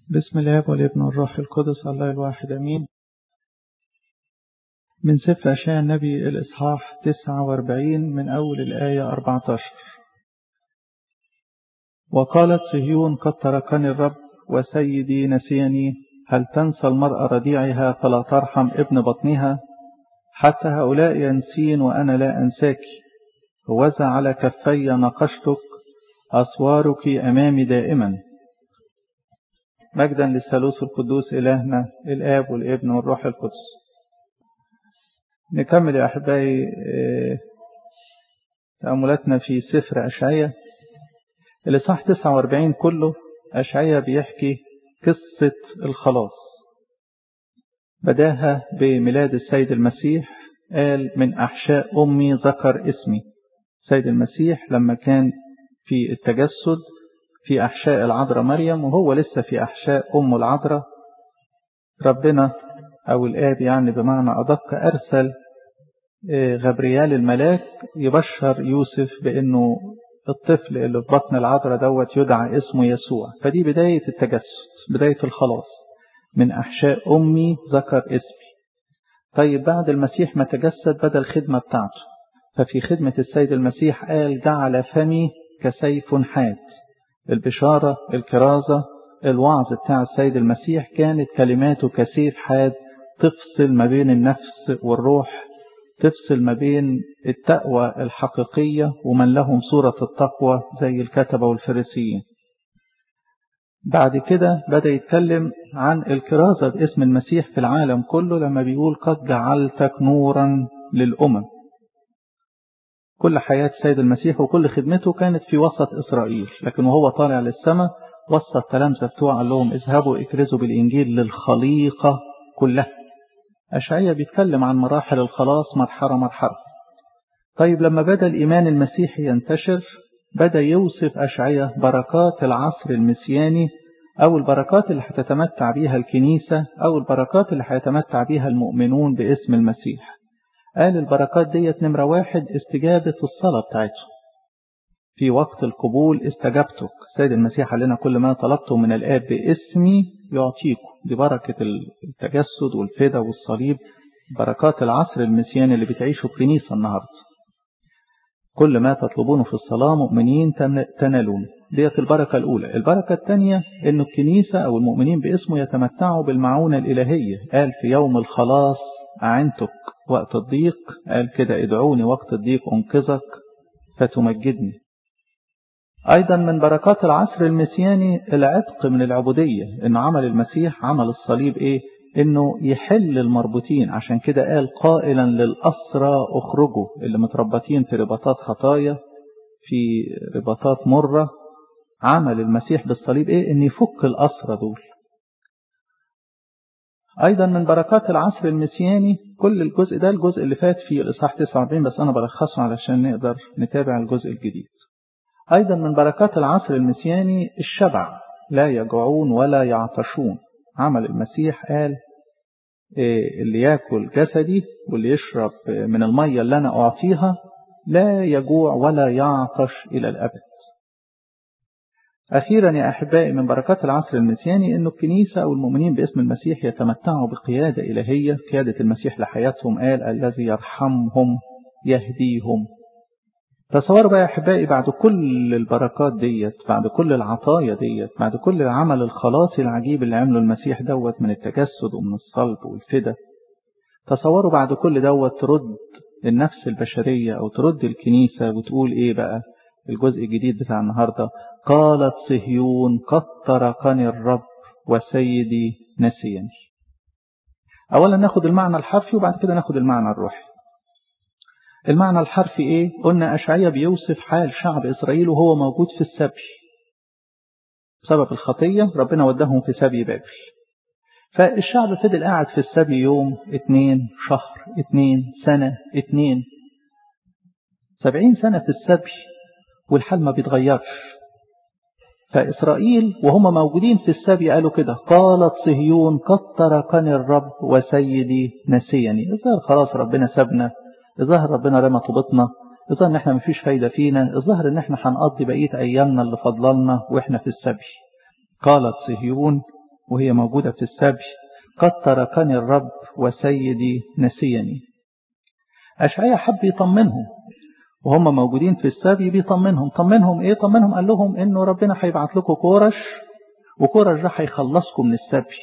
بسم الله والابن والروح القدس الله الواحد أمين من سفر أشياء النبي الإصحاح 49 من أول الآية 14 وقالت صهيون قد تركني الرب وسيدي نسيني هل تنسى المرأة رضيعها فلا ترحم ابن بطنها حتى هؤلاء ينسين وأنا لا أنساك ووزع على كفي نقشتك أسوارك أمامي دائما مجدا للثالوث القدوس إلهنا الآب والابن والروح القدس نكمل يا أحبائي تأملاتنا في سفر أشعية الإصحاح 49 كله أشعية بيحكي قصة الخلاص بداها بميلاد السيد المسيح قال من أحشاء أمي ذكر اسمي السيد المسيح لما كان في التجسد في أحشاء العذراء مريم وهو لسه في أحشاء أم العذراء ربنا أو الآب يعني بمعنى أدق أرسل غبريال الملاك يبشر يوسف بأنه الطفل اللي في بطن العذراء دوت يدعى اسمه يسوع فدي بداية التجسد بداية الخلاص من أحشاء أمي ذكر اسمي طيب بعد المسيح ما تجسد بدأ الخدمة بتاعته ففي خدمة السيد المسيح قال جعل فمي كسيف حاد البشارة الكرازة الوعظ بتاع السيد المسيح كانت كلماته كسيف حاد تفصل ما بين النفس والروح تفصل ما بين التقوى الحقيقية ومن لهم صورة التقوى زي الكتبة والفريسيين بعد كده بدأ يتكلم عن الكرازة باسم المسيح في العالم كله لما بيقول قد جعلتك نورا للأمم كل حياة السيد المسيح وكل خدمته كانت في وسط إسرائيل لكن وهو طالع للسماء وسط التلامذة بتوعه قال لهم اذهبوا اكرزوا بالإنجيل للخليقة كلها أشعية بيتكلم عن مراحل الخلاص مرحلة مرحلة طيب لما بدأ الإيمان المسيحي ينتشر بدأ يوصف أشعية بركات العصر المسياني أو البركات اللي هتتمتع بيها الكنيسة أو البركات اللي هيتمتع بيها المؤمنون باسم المسيح قال البركات ديت نمرة واحد استجابة الصلاة بتاعته في وقت القبول استجابتك سيد المسيح قال لنا كل ما طلبته من الآب باسمي يعطيكم دي بركة التجسد والفدا والصليب بركات العصر المسياني اللي بتعيشه الكنيسة النهاردة كل ما تطلبونه في الصلاة مؤمنين تنالون ديت البركة الأولى البركة الثانية أن الكنيسة أو المؤمنين باسمه يتمتعوا بالمعونة الإلهية قال في يوم الخلاص أعنتك وقت الضيق قال كده ادعوني وقت الضيق أنقذك فتمجدني أيضا من بركات العصر المسياني العتق من العبودية إنه عمل المسيح عمل الصليب إيه إنه يحل المربوطين عشان كده قال قائلا للأسرى أخرجوا اللي متربطين في رباطات خطايا في رباطات مرة عمل المسيح بالصليب إيه إن يفك الأسرى دول أيضا من بركات العصر المسياني كل الجزء ده الجزء اللي فات في الإصحاح 49 بس أنا بلخصه علشان نقدر نتابع الجزء الجديد أيضا من بركات العصر المسياني الشبع لا يجوعون ولا يعطشون عمل المسيح قال اللي ياكل جسدي واللي يشرب من المية اللي أنا أعطيها لا يجوع ولا يعطش إلى الأبد أخيرا يا أحبائي من بركات العصر المسياني أن الكنيسة أو المؤمنين باسم المسيح يتمتعوا بقيادة إلهية قيادة المسيح لحياتهم قال الذي يرحمهم يهديهم تصور بقى يا أحبائي بعد كل البركات ديت بعد كل العطايا ديت بعد كل العمل الخلاصي العجيب اللي عمله المسيح دوت من التجسد ومن الصلب والفدا تصوروا بعد كل دوت ترد النفس البشرية أو ترد الكنيسة وتقول إيه بقى الجزء الجديد بتاع النهاردة قالت صهيون قد تركني الرب وسيدي نسيني أولا ناخد المعنى الحرفي وبعد كده ناخد المعنى الروحي المعنى الحرفي ايه قلنا أشعية بيوصف حال شعب إسرائيل وهو موجود في السبي بسبب الخطية ربنا ودهم في سبي بابل فالشعب فضل قاعد في السبي يوم اتنين شهر اتنين سنة اتنين سبعين سنة في السبي والحال ما بيتغيرش فإسرائيل وهم موجودين في السبي قالوا كده قالت صهيون قد تركني الرب وسيدي نسيني الظاهر خلاص ربنا سابنا الظاهر ربنا رمى طوبتنا الظاهر ان احنا مفيش فايدة فينا الظاهر ان احنا هنقضي بقية ايامنا اللي فضلنا واحنا في السبي قالت صهيون وهي موجودة في السبي قد تركني الرب وسيدي نسيني أشعيا حب يطمنهم وهم موجودين في السبي بيطمنهم طمنهم ايه طمنهم قال لهم انه ربنا هيبعت لكم كورش وكورش ده هيخلصكم من السبي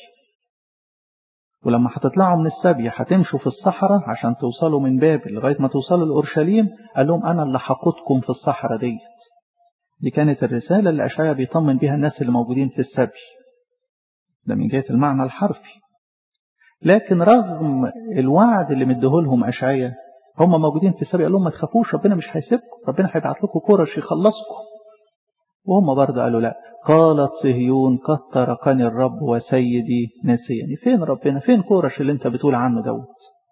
ولما هتطلعوا من السبي هتمشوا في الصحراء عشان توصلوا من بابل لغاية ما توصلوا لأورشليم قال لهم أنا اللي هقودكم في الصحراء دي دي كانت الرسالة اللي أشعيا بيطمن بها الناس اللي موجودين في السبي ده من جهة المعنى الحرفي لكن رغم الوعد اللي مديهولهم أشعيا هم موجودين في السبي قال لهم ما تخافوش ربنا مش هيسيبكم ربنا هيبعت لكم كورش يخلصكم وهم برضه قالوا لا قالت صهيون قد تركني الرب وسيدي نسيني فين ربنا فين كورش اللي انت بتقول عنه دوت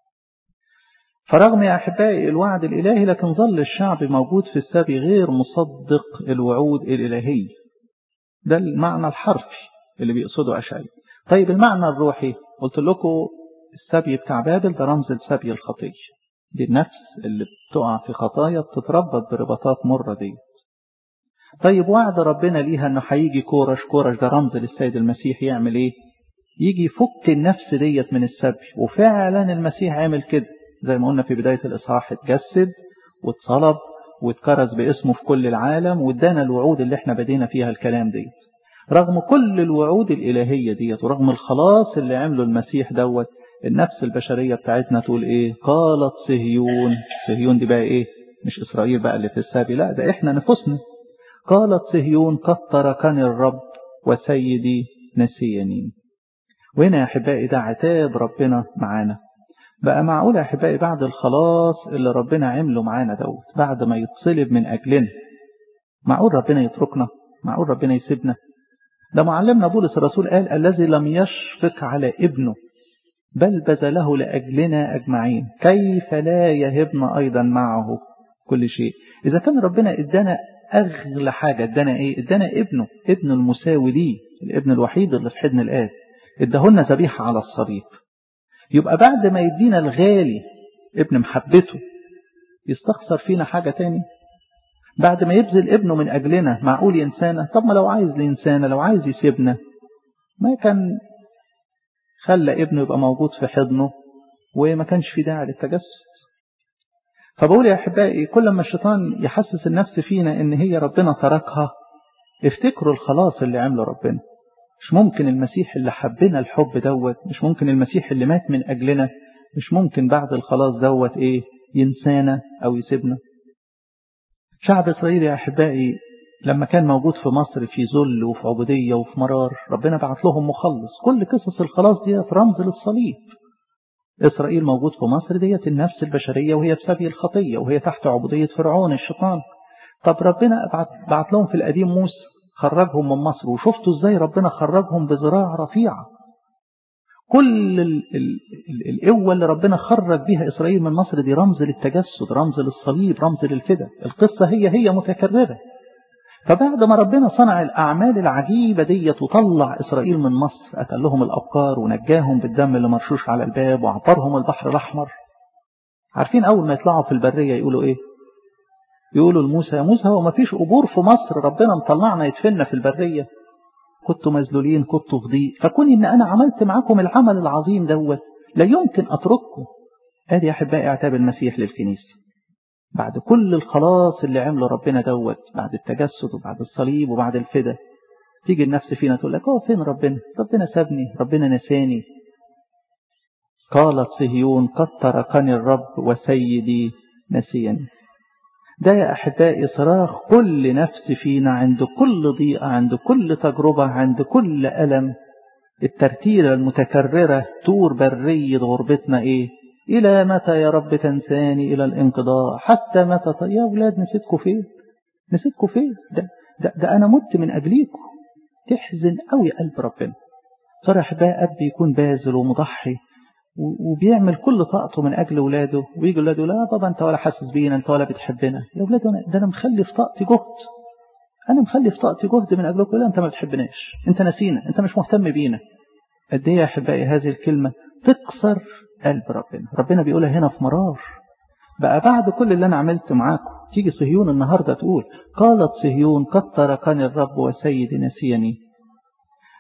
فرغم يا أحبائي الوعد الإلهي لكن ظل الشعب موجود في السبي غير مصدق الوعود الإلهية ده المعنى الحرفي اللي بيقصده أشعي طيب المعنى الروحي قلت لكم السبي بتاع بابل ده رمز السبي الخطية دي النفس اللي بتقع في خطايا بتتربط برباطات مرة دي طيب وعد ربنا ليها انه هيجي كورش كورش ده رمز للسيد المسيح يعمل ايه يجي يفك النفس ديت من السبي وفعلا المسيح عمل كده زي ما قلنا في بداية الإصحاح اتجسد واتصلب واتكرز باسمه في كل العالم وادانا الوعود اللي احنا بدينا فيها الكلام ديت رغم كل الوعود الإلهية ديت ورغم الخلاص اللي عمله المسيح دوت النفس البشرية بتاعتنا تقول ايه قالت صهيون صهيون دي بقى ايه مش إسرائيل بقى اللي في السابي لا ده احنا نفسنا قالت صهيون قد تركني الرب وسيدي نسيني وهنا يا أحبائي ده عتاب ربنا معانا بقى معقول يا أحبائي بعد الخلاص اللي ربنا عمله معانا دوت بعد ما يتصلب من أجلنا معقول ربنا يتركنا معقول ربنا يسيبنا ده معلمنا بولس الرسول قال الذي لم يشفق على ابنه بل بذله لأجلنا أجمعين كيف لا يهبنا أيضا معه كل شيء إذا كان ربنا إدانا أغلى حاجة إدانا إيه إدانا ابنه ابن المساوي ليه الابن الوحيد اللي في حضن الآب إداهن ذبيحة على الصليب يبقى بعد ما يدينا الغالي ابن محبته يستخسر فينا حاجة تاني بعد ما يبذل ابنه من أجلنا معقول ينسانا طب ما لو عايز لإنسانا لو عايز يسيبنا ما كان خلى ابنه يبقى موجود في حضنه وما كانش في داعي للتجسد فبقول يا أحبائي كل ما الشيطان يحسس النفس فينا إن هي ربنا تركها افتكروا الخلاص اللي عمله ربنا مش ممكن المسيح اللي حبنا الحب دوت مش ممكن المسيح اللي مات من أجلنا مش ممكن بعد الخلاص دوت إيه ينسانا أو يسيبنا شعب إسرائيل يا أحبائي لما كان موجود في مصر في ذل وفي عبودية وفي مرار ربنا بعت لهم مخلص كل قصص الخلاص ديت رمز للصليب إسرائيل موجود في مصر ديت النفس البشرية وهي بسبب الخطية وهي تحت عبودية فرعون الشيطان طب ربنا بعت لهم في القديم موسى خرجهم من مصر وشفتوا ازاي ربنا خرجهم بذراع رفيعة كل ال ال ال القوة اللي ربنا خرج بها إسرائيل من مصر دي رمز للتجسد رمز للصليب رمز للفدا القصة هي هي متكررة فبعد ما ربنا صنع الأعمال العجيبة دي وطلع إسرائيل من مصر أكل لهم الأبقار ونجاهم بالدم اللي مرشوش على الباب وعبرهم البحر الأحمر عارفين أول ما يطلعوا في البرية يقولوا إيه يقولوا لموسى يا موسى هو ما فيش قبور في مصر ربنا مطلعنا يدفننا في البرية كنتوا مذلولين كنتوا في ضيق فكوني ان انا عملت معاكم العمل العظيم دوت لا يمكن اترككم ادي يا احبائي اعتاب المسيح للكنيسه بعد كل الخلاص اللي عمله ربنا دوت بعد التجسد وبعد الصليب وبعد الفدا تيجي النفس فينا تقول لك هو فين ربنا ربنا سابني ربنا نساني قالت صهيون قد تركني الرب وسيدي نسيني ده يا أحبائي صراخ كل نفس فينا عند كل ضيقة عند كل تجربة عند كل ألم الترتيلة المتكررة تور برية غربتنا إيه إلى متى يا رب تنساني إلى الانقضاء حتى متى طيب يا أولاد نسيتكم فين نسيتكم فين ده, ده, ده أنا مت من أجليكم تحزن قوي قلب ربنا صرح بقى أب يكون باذل ومضحي وبيعمل كل طاقته من أجل ولاده ويجي ولاده لا بابا أنت ولا حاسس بينا أنت ولا بتحبنا يا ولاد ده أنا مخلي في طاقتي جهد أنا مخلي في طاقتي جهد من أجلكم لا أنت ما بتحبناش أنت نسينا أنت مش مهتم بينا قد إيه يا أحبائي هذه الكلمة تكسر قلب ربنا ربنا بيقولها هنا في مرار بقى بعد كل اللي أنا عملته معاكم تيجي صهيون النهاردة تقول قالت صهيون قد تركني الرب وسيدي نسيني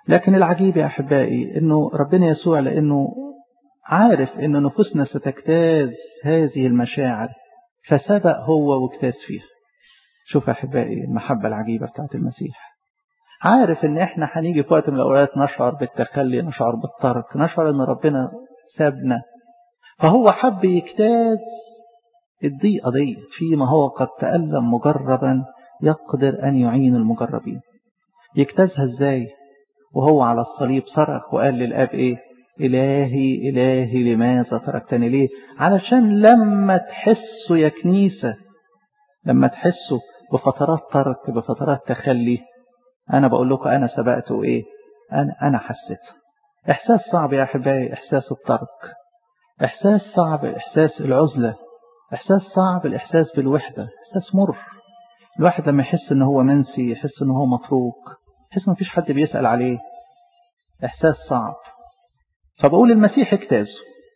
لكن العجيب يا أحبائي أنه ربنا يسوع لأنه عارف أن نفوسنا ستجتاز هذه المشاعر فسبق هو واجتاز فيها شوف يا أحبائي المحبة العجيبة بتاعت المسيح عارف ان احنا هنيجي في وقت من الاوقات نشعر بالتخلي نشعر بالترك نشعر ان ربنا سابنا فهو حب يجتاز الضيقة دي فيما هو قد تألم مجربا يقدر أن يعين المجربين يجتازها ازاي وهو على الصليب صرخ وقال للآب ايه إلهي إلهي لماذا تركتني ليه علشان لما تحسوا يا كنيسة لما تحسوا بفترات ترك بفترات تخلي أنا بقول لكم أنا سبقت وإيه أنا, أنا حسيت إحساس صعب يا أحبائي إحساس الترك إحساس صعب إحساس العزلة إحساس صعب الإحساس بالوحدة إحساس مر الواحد لما يحس إن هو منسي يحس إن هو متروك يحس إن مفيش حد بيسأل عليه إحساس صعب فبقول المسيح اجتازه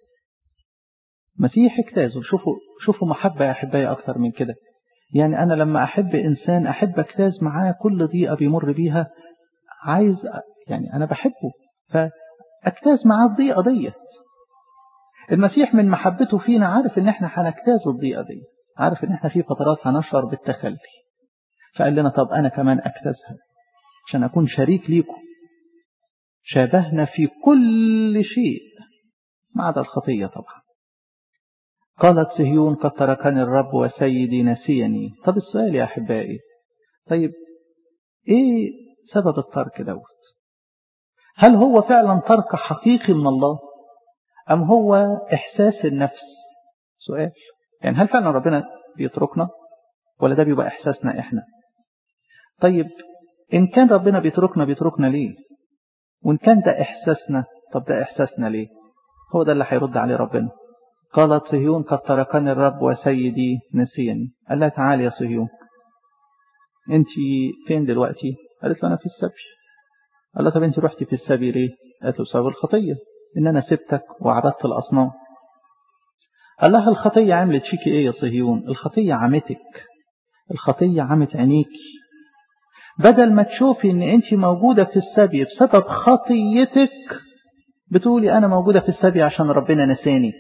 مسيح اجتازه شوفوا شوفوا محبة يا أحبائي أكتر من كده يعني أنا لما أحب إنسان أحب أجتاز معاه كل ضيقة بيمر بيها عايز يعني أنا بحبه فأجتاز معاه الضيقة ديت المسيح من محبته فينا عارف إن إحنا هنجتاز الضيقة دي عارف إن إحنا في فترات هنشعر بالتخلي فقال لنا طب أنا كمان أجتازها عشان أكون شريك ليكم شابهنا في كل شيء ما عدا الخطية طبعا قالت صهيون قد تركني الرب وسيدي نسيني طب السؤال يا أحبائي طيب إيه سبب الترك دوت هل هو فعلا ترك حقيقي من الله أم هو إحساس النفس سؤال يعني هل فعلا ربنا بيتركنا ولا ده بيبقى إحساسنا إحنا طيب إن كان ربنا بيتركنا بيتركنا ليه وإن كان ده إحساسنا طب ده إحساسنا ليه هو ده اللي هيرد عليه ربنا قالت صهيون قد تركني الرب وسيدي نسيني قال لها تعالي يا صهيون انت فين دلوقتي قالت له انا في السبي قال لها طب انت رحتي في السبي ليه قالت له بسبب الخطيه ان انا سبتك وعبدت الاصنام قال لها الخطيه عملت فيكي ايه يا صهيون الخطيه عمتك الخطيه عمت عينيكي بدل ما تشوفي ان انت موجوده في السبي بسبب خطيتك بتقولي انا موجوده في السبي عشان ربنا نساني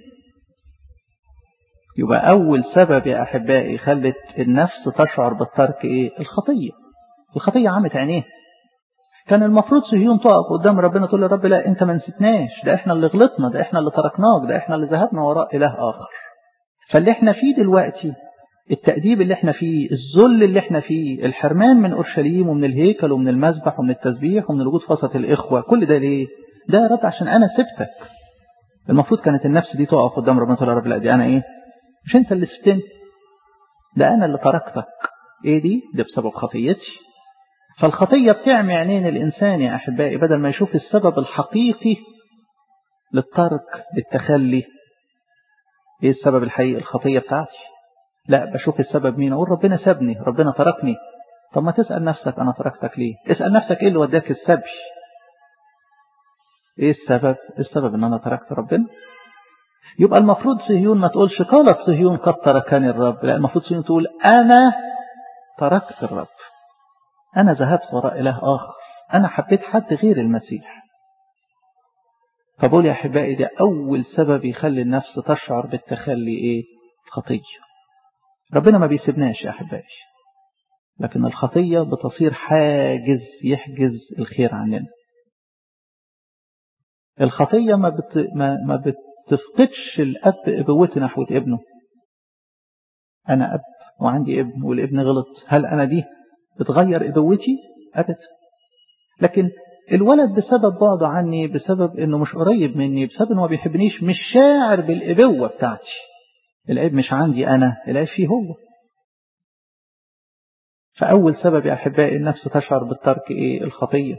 يبقى أول سبب يا أحبائي خلت النفس تشعر بالترك إيه؟ الخطية الخطية عمت عينيه كان المفروض صهيون تقف قدام ربنا تقول للرب لا أنت ما نسيتناش ده إحنا اللي غلطنا ده إحنا اللي تركناك ده إحنا اللي ذهبنا وراء إله آخر فاللي إحنا فيه دلوقتي التأديب اللي إحنا فيه الذل اللي إحنا فيه الحرمان من أورشليم ومن الهيكل ومن المذبح ومن التسبيح ومن الوجود في وسط الإخوة كل ده ليه؟ ده رد عشان أنا سبتك المفروض كانت النفس دي تقف قدام ربنا تقول يا رب لا دي أنا إيه؟ مش انت اللي سبتني ده انا اللي تركتك ايه دي ده بسبب خطيتي فالخطية بتعمي عينين الإنسان يا أحبائي بدل ما يشوف السبب الحقيقي للترك للتخلي ايه السبب الحقيقي الخطية بتاعتي لا بشوف السبب مين اقول ربنا سابني ربنا تركني طب ما تسأل نفسك أنا تركتك ليه اسأل نفسك ايه اللي وداك السبي ايه السبب السبب ان انا تركت ربنا يبقى المفروض صهيون ما تقولش قالت صهيون قد تركني الرب لا المفروض صهيون تقول أنا تركت الرب أنا ذهبت وراء إله آخر أنا حبيت حد غير المسيح فبقول يا أحبائي ده أول سبب يخلي النفس تشعر بالتخلي إيه الخطية ربنا ما بيسيبناش يا أحبائي لكن الخطية بتصير حاجز يحجز الخير عننا الخطية ما بت... ما, ما بت... تفقدش الأب إبوته نحو ابنه أنا أب وعندي ابن والابن غلط هل أنا دي بتغير إبوتي أبدا لكن الولد بسبب بعده عني بسبب أنه مش قريب مني بسبب أنه ما بيحبنيش مش شاعر بالإبوة بتاعتي العيب مش عندي أنا العيب فيه هو فأول سبب يا أحبائي النفس تشعر بالترك إيه الخطية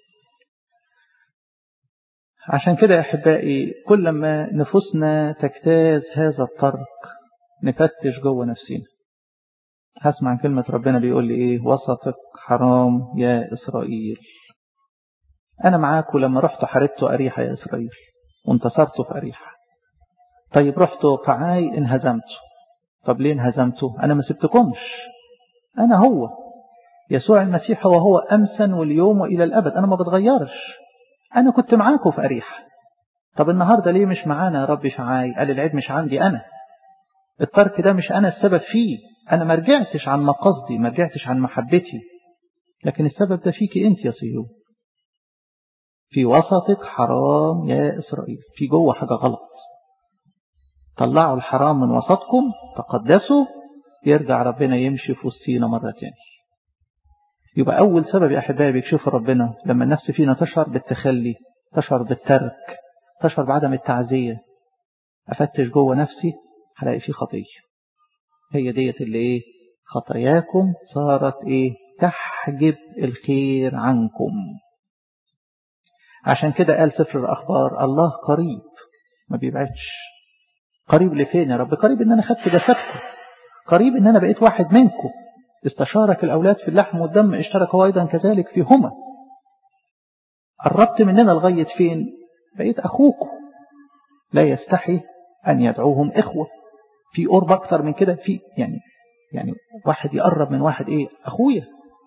عشان كده يا أحبائي كل ما نفوسنا تجتاز هذا الترك نفتش جوه نفسنا هسمع كلمة ربنا بيقول لي إيه وسطك حرام يا إسرائيل أنا معاكم لما رحت حاربتوا أريحة يا إسرائيل وانتصرتوا في أريحة طيب رحتوا قعاي انهزمتوا طب ليه انهزمتوا أنا ما سبتكمش أنا هو يسوع المسيح هو هو أمسا واليوم وإلى الأبد أنا ما بتغيرش أنا كنت معاكم في أريحة طب النهاردة ليه مش معانا يا رب شعاي قال العيب مش عندي أنا الترك ده مش أنا السبب فيه أنا ما رجعتش عن مقصدي ما رجعتش عن محبتي لكن السبب ده فيك أنت يا صهيون في وسطك حرام يا إسرائيل في جوه حاجة غلط طلعوا الحرام من وسطكم تقدسوا يرجع ربنا يمشي في وسطينا مرة تاني يبقى أول سبب يا أحبائي بيكشف ربنا لما النفس فينا تشعر بالتخلي تشعر بالترك تشعر بعدم التعزية أفتش جوه نفسي هلاقي فيه خطية هي ديت اللي إيه خطاياكم صارت إيه تحجب الخير عنكم عشان كده قال سفر الأخبار الله قريب ما بيبعدش قريب لفين يا رب قريب ان انا خدت جسدكم قريب ان انا بقيت واحد منكم استشارك الاولاد في اللحم والدم اشترك هو ايضا كذلك فيهما قربت مننا لغايه فين بقيت اخوكم لا يستحي ان يدعوهم اخوه في قرب اكتر من كده في يعني يعني واحد يقرب من واحد ايه اخويا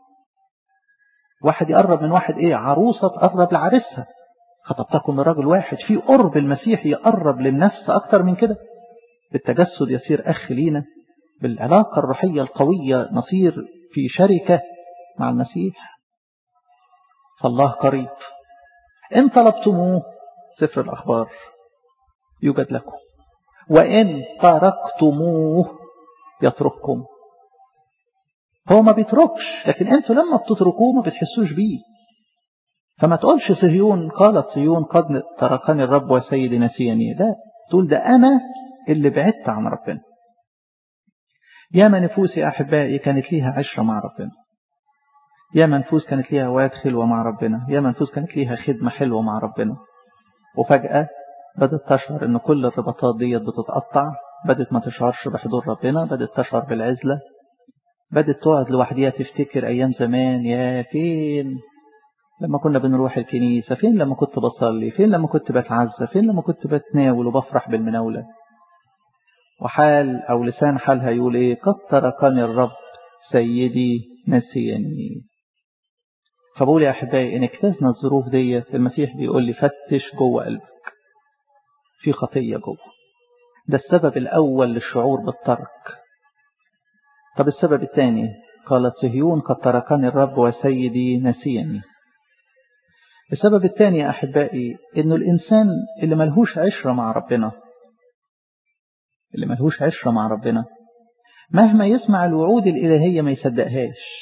واحد يقرب من واحد ايه عروسه تقرب لعريسها خطبتكم من رجل واحد في قرب المسيح يقرب للنفس أكتر من كده بالتجسد يصير أخ لينا بالعلاقة الروحية القوية نصير في شركة مع المسيح فالله قريب إن طلبتموه سفر الأخبار يوجد لكم وإن تركتموه يترككم هو ما بيتركش لكن أنتوا لما بتتركوه ما بتحسوش بيه فما تقولش صهيون قالت صهيون قد تركني الرب وسيدي نسيني لا تقول ده أنا اللي بعدت عن ربنا ياما نفوس يا أحبائي كانت ليها عشرة مع ربنا ياما نفوس كانت ليها واد خلوة مع ربنا ياما نفوس كانت ليها خدمة حلوة مع ربنا وفجأة بدأت تشعر ان كل الرباطات ديت بتتقطع بدأت ما تشعرش بحضور ربنا بدأت تشعر بالعزلة بدأت تقعد لوحديها تفتكر أيام زمان يا فين لما كنا بنروح الكنيسة فين لما كنت بصلي فين لما كنت بتعزى فين لما كنت بتناول وبفرح بالمناولة وحال أو لسان حالها يقول إيه قد تركني الرب سيدي نسيني فبقول يا أحبائي إن اجتزنا الظروف ديت المسيح بيقول لي فتش جوه قلبك في خطية جوه ده السبب الأول للشعور بالترك طب السبب الثاني قالت صهيون قد تركني الرب وسيدي نسيني السبب الثاني يا أحبائي إنه الإنسان اللي ملهوش عشرة مع ربنا اللي ملهوش عشرة مع ربنا مهما يسمع الوعود الإلهية ما يصدقهاش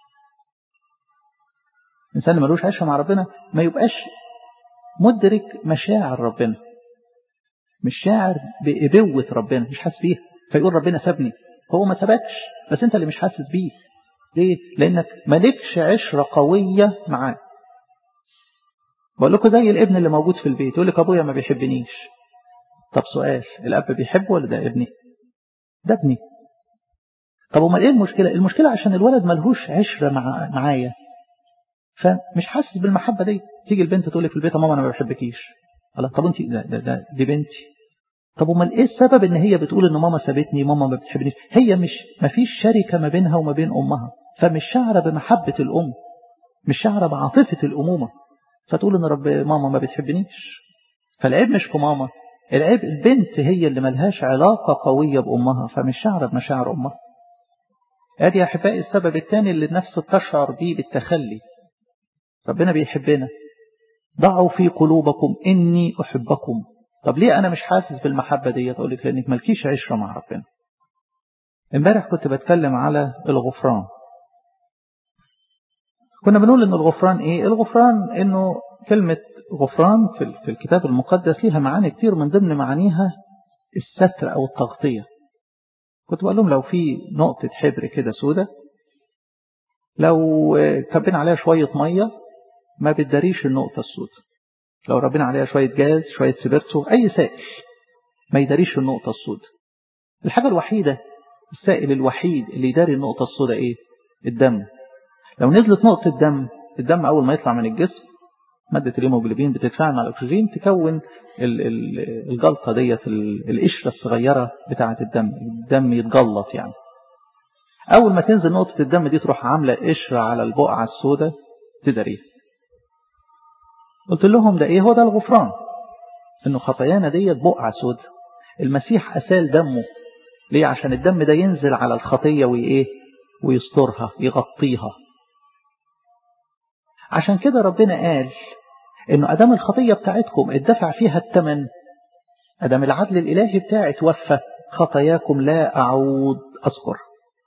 الإنسان اللي ملهوش عشرة مع ربنا ما يبقاش مدرك مشاعر ربنا مش شاعر بإبوة ربنا مش حاسس بيها فيقول ربنا سابني هو ما سابكش بس انت اللي مش حاسس بيه ليه؟ لأنك مالكش عشرة قوية معاه بقول لكم زي الابن اللي موجود في البيت يقول لك ابويا ما بيحبنيش طب سؤال الاب بيحبه ولا ده ابني ده ابني طب امال ايه المشكله المشكله عشان الولد ملهوش عشره مع معايا فمش حاسس بالمحبه دي تيجي البنت تقول لي في البيت ماما انا ما بحبكيش الله طب انت ده, ده, ده دي بنتي طب امال ايه السبب ان هي بتقول ان ماما سابتني ماما ما بتحبنيش هي مش ما فيش شركه ما بينها وما بين امها فمش شعره بمحبه الام مش شعره بعاطفه الامومه فتقول ان رب ماما ما بتحبنيش فالعيب مش في ماما العيب البنت هي اللي ملهاش علاقة قوية بأمها فمش شعر بمشاعر أمها ادي يا احبائي السبب الثاني اللي النفس تشعر به بالتخلي ربنا بيحبنا ضعوا في قلوبكم إني أحبكم طب ليه أنا مش حاسس بالمحبة دي تقول لك لأنك مالكيش عشرة مع ربنا امبارح كنت بتكلم على الغفران كنا بنقول ان الغفران ايه الغفران انه كلمة غفران في الكتاب المقدس ليها معاني كتير من ضمن معانيها الستر او التغطية كنت بقول لهم لو في نقطة حبر كده سودة لو كبين عليها شوية مية ما بتداريش النقطة السودة لو ربنا عليها شوية جاز شوية سبرتو أي سائل ما يداريش النقطة السودة الحاجة الوحيدة السائل الوحيد اللي يداري النقطة السوداء ايه الدم لو نزلت نقطة دم الدم أول ما يطلع من الجسم مادة الهيموجلوبين بتتفاعل مع الأكسجين تكون الجلطة ديت القشرة الصغيرة بتاعة الدم الدم يتجلط يعني أول ما تنزل نقطة الدم دي تروح عاملة قشرة على البقعة السوداء تداريها قلت لهم ده ايه هو ده الغفران انه خطايانا ديت بقعة سود المسيح أسال دمه ليه عشان الدم ده ينزل على الخطية وإيه ويسترها يغطيها عشان كده ربنا قال انه ادام الخطية بتاعتكم اتدفع فيها الثمن ادام العدل الالهي بتاعي توفى خطاياكم لا اعود اذكر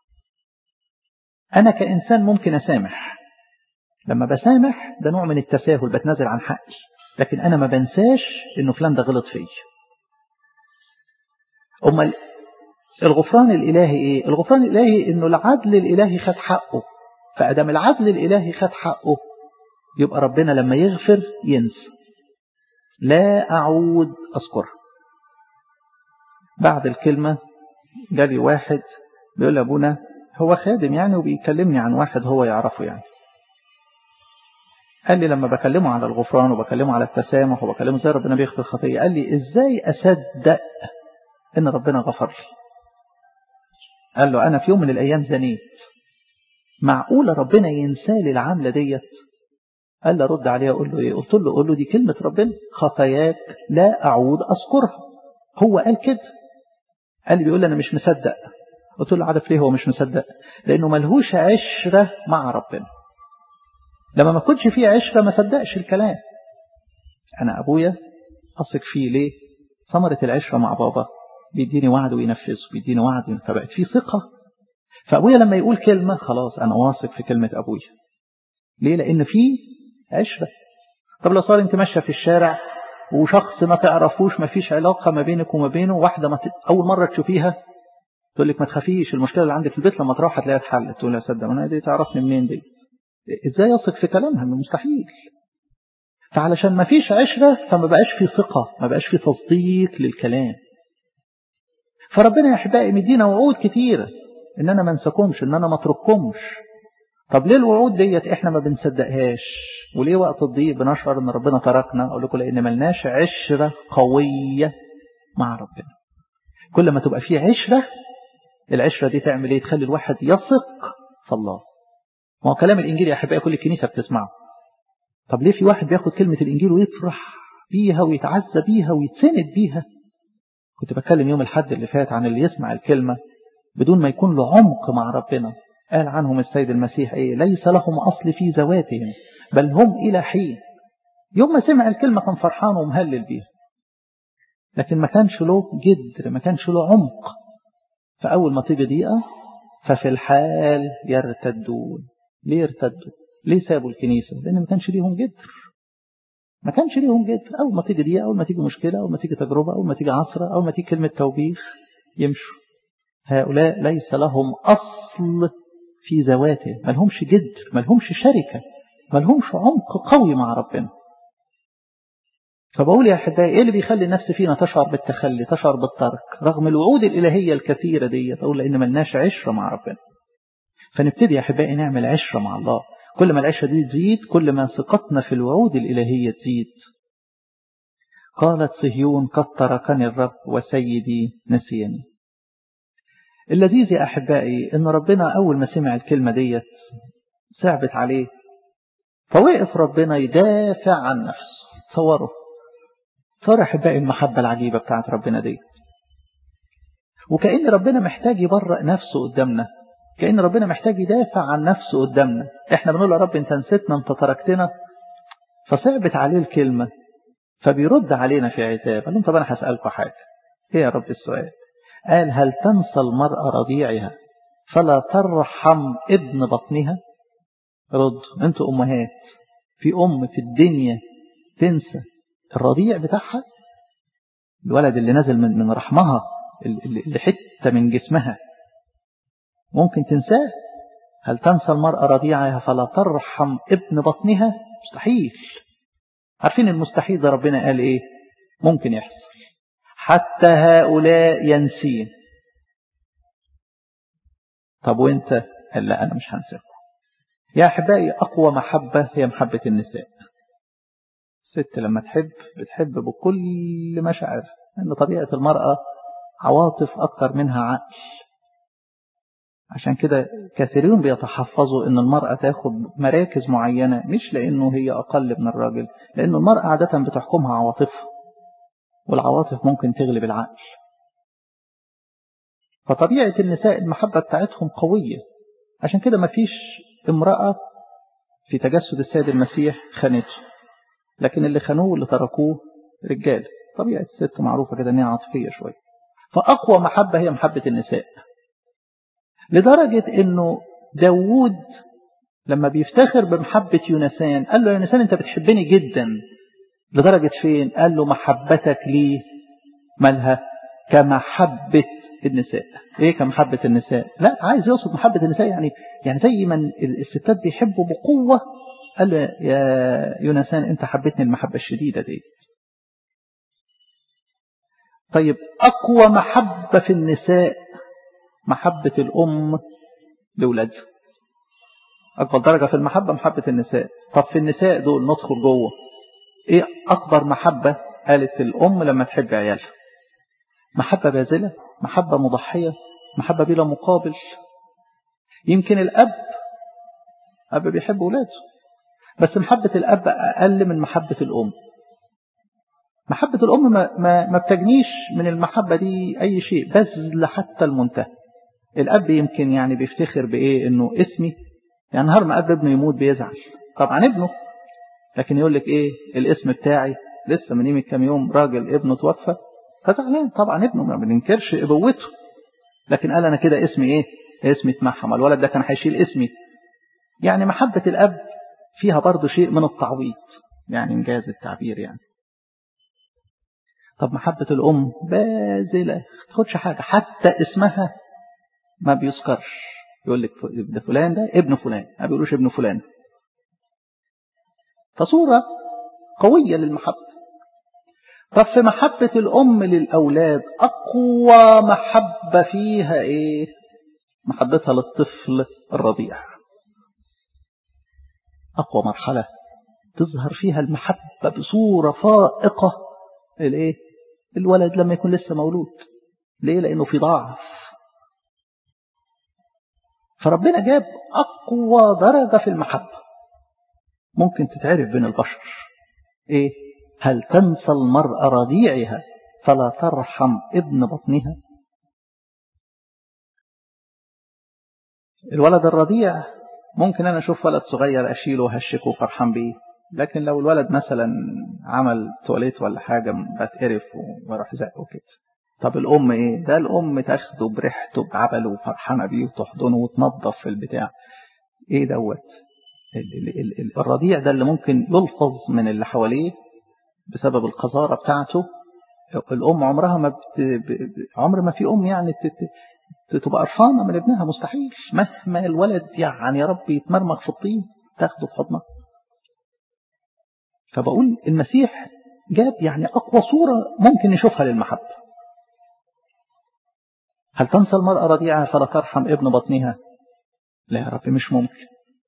انا كانسان ممكن اسامح لما بسامح ده نوع من التساهل بتنازل عن حقي لكن انا ما بنساش انه فلان ده غلط فيا امال الغفران الالهي ايه الغفران الالهي انه العدل الالهي خد حقه فادام العدل الالهي خد حقه يبقى ربنا لما يغفر ينسى لا أعود أذكرها بعد الكلمة جالي واحد بيقول لأبونا هو خادم يعني وبيكلمني عن واحد هو يعرفه يعني قال لي لما بكلمه على الغفران وبكلمه على التسامح وبكلمه ازاي ربنا بيغفر الخطية قال لي ازاي أصدق ان ربنا غفر لي قال له أنا في يوم من الأيام زنيت معقولة ربنا ينسالي العاملة ديت قال له رد عليها أقول له إيه قلت له قول له دي كلمة ربنا خطاياك لا أعود أذكرها هو قال كده قال لي بيقول لي أنا مش مصدق قلت له عارف ليه هو مش مصدق لأنه ملهوش عشرة مع ربنا لما ما كنتش فيه عشرة ما صدقش الكلام أنا أبويا أثق فيه ليه ثمرة العشرة مع بابا بيديني وعد وينفذه بيديني وعد فبقت فيه ثقة فأبويا لما يقول كلمة خلاص أنا واثق في كلمة أبويا ليه لأن في عشرة طب لو صار انت ماشية في الشارع وشخص ما تعرفوش ما فيش علاقة ما بينك وما بينه واحدة ما ت... أول مرة تشوفيها تقول لك ما تخافيش المشكلة اللي عندك في البيت لما تروح هتلاقيها اتحلت تقول يا صدق انا دي تعرفني منين دي ازاي يثق في كلامها من مستحيل فعلشان ما فيش عشرة فما بقاش في ثقة ما بقاش في تصديق للكلام فربنا يا احبائي مدينا وعود كتيرة ان انا ما انساكمش ان انا ما اترككمش طب ليه الوعود ديت احنا ما بنصدقهاش وليه وقت الضيق بنشعر ان ربنا تركنا اقول لكم لان ملناش عشرة قوية مع ربنا كل ما تبقى فيه عشرة العشرة دي تعمل ايه تخلي الواحد يثق في الله ما هو كلام الانجيل يا احبائي كل الكنيسة بتسمعه طب ليه في واحد بياخد كلمة الانجيل ويفرح بيها ويتعزى بيها ويتسند بيها كنت بتكلم يوم الحد اللي فات عن اللي يسمع الكلمة بدون ما يكون له عمق مع ربنا قال عنهم السيد المسيح ايه ليس لهم اصل في ذواتهم بل هم الى حين يوم ما سمع الكلمة كان فرحان ومهلل بيها لكن ما كانش له جدر ما كانش له عمق فأول ما تيجي دقيقة ففي الحال يرتدون ليه يرتدوا ليه سابوا الكنيسة لأن ما كانش ليهم جدر ما كانش ليهم جدر أول ما تيجي دقيقة أول ما تيجي مشكلة أول ما تيجي تجربة أول ما تيجي عصرة أول ما تيجي كلمة توبيخ يمشوا هؤلاء ليس لهم أصل في ذواته ما لهمش جدر ما لهمش شركة ما لهمش عمق قوي مع ربنا فبقول يا أحبائي إيه اللي بيخلي النفس فينا تشعر بالتخلي تشعر بالترك رغم الوعود الإلهية الكثيرة دي أقول لأن ملناش عشرة مع ربنا فنبتدي يا أحبائي نعمل عشرة مع الله كل ما العشرة دي تزيد كل ما ثقتنا في الوعود الإلهية تزيد قالت صهيون قد تركني الرب وسيدي نسيني اللذيذ يا أحبائي إن ربنا أول ما سمع الكلمة ديت صعبت عليه فوقف ربنا يدافع عن نفسه تصوروا صار أحبائي المحبة العجيبة بتاعت ربنا ديت وكأن ربنا محتاج يبرأ نفسه قدامنا كأن ربنا محتاج يدافع عن نفسه قدامنا احنا بنقول يا رب انت نسيتنا انت تركتنا فصعبت عليه الكلمة فبيرد علينا في عتاب قال لهم طب انا هسألكم حاجة ايه يا رب السؤال قال هل تنسى المرأة رضيعها فلا ترحم ابن بطنها رد انتوا امهات في ام في الدنيا تنسى الرضيع بتاعها الولد اللي نزل من من رحمها اللي حته من جسمها ممكن تنساه هل تنسى المرأة رضيعها فلا ترحم ابن بطنها مستحيل عارفين المستحيل ده ربنا قال ايه ممكن يحصل حتى هؤلاء ينسين طب وانت قال لا انا مش هنساكم يا احبائي اقوى محبة هي محبة النساء الست لما تحب بتحب بكل مشاعر لان طبيعة المرأة عواطف اكتر منها عقل عشان كده كثيرون بيتحفظوا ان المرأة تاخد مراكز معينة مش لانه هي اقل من الراجل لان المرأة عادة بتحكمها عواطفها والعواطف ممكن تغلب العقل فطبيعة النساء المحبة بتاعتهم قوية عشان كده مفيش امرأة في تجسد السيد المسيح خانته لكن اللي خانوه واللي تركوه رجال طبيعة الست معروفة كده ان هي عاطفية شوية فأقوى محبة هي محبة النساء لدرجة انه داوود لما بيفتخر بمحبة يونسان قال له يا يونسان انت بتحبني جدا لدرجة فين قال له محبتك لي مالها كمحبة النساء ايه كمحبة النساء لا عايز يقصد محبة النساء يعني يعني زي ما الستات بيحبوا بقوة قال له يا يونسان انت حبيتني المحبة الشديدة دي طيب أقوى محبة في النساء محبة الأم لأولادها أكبر درجة في المحبة محبة النساء طب في النساء دول ندخل جوه إيه أكبر محبة قالت الأم لما تحب عيالها محبة باذلة محبة مضحية محبة بلا مقابل يمكن الأب أب بيحب أولاده بس محبة الأب أقل من محبة الأم محبة الأم ما, ما, ما بتجنيش من المحبة دي أي شيء بذل حتى المنتهى الأب يمكن يعني بيفتخر بإيه إنه اسمي يعني نهار ما أب ابنه يموت بيزعل طبعا ابنه لكن يقول لك إيه الاسم بتاعي لسه من يوم كام يوم راجل ابنه توفى فزعلان طبعا ابنه ما بننكرش ابوته لكن قال أنا كده اسمي إيه اسمي اتمحم الولد ده كان هيشيل اسمي يعني محبة الأب فيها برضه شيء من التعويض يعني إنجاز التعبير يعني طب محبة الأم باذلة تاخدش حاجة حتى اسمها ما بيذكرش يقول لك ده فلان ده ابن فلان ما بيقولوش ابن فلان فصورة قوية للمحبة طب في محبة الأم للأولاد أقوى محبة فيها إيه محبتها للطفل الرضيع أقوى مرحلة تظهر فيها المحبة بصورة فائقة الإيه الولد لما يكون لسه مولود ليه لأنه في ضعف فربنا جاب أقوى درجة في المحبة ممكن تتعرف بين البشر إيه هل تنسى المرأة رضيعها فلا ترحم ابن بطنها الولد الرضيع ممكن أنا أشوف ولد صغير أشيله وهشكه وفرحان بيه لكن لو الولد مثلا عمل تواليت ولا حاجة بتقرف وراح زقه كده طب الأم إيه ده الأم تاخده بريحته بعبله وفرحانة بيه وتحضنه وتنظف في البتاع إيه دوت الرضيع ده اللي ممكن يلفظ من اللي حواليه بسبب القذارة بتاعته الأم عمرها ما بت... عمر ما في أم يعني تت... تبقى قرفانة من ابنها مستحيل مهما الولد يعني يا رب يتمرمغ في الطين تاخده في حضنها فبقول المسيح جاب يعني أقوى صورة ممكن نشوفها للمحبة هل تنسى المرأة رضيعها فلا ترحم ابن بطنها لا يا رب مش ممكن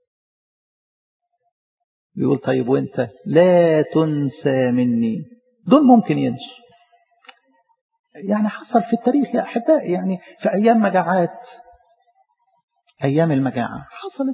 بيقول طيب وانت لا تنسى مني دول ممكن ينسوا يعني حصل في التاريخ يا أحبائي يعني في أيام مجاعات أيام المجاعة حصلت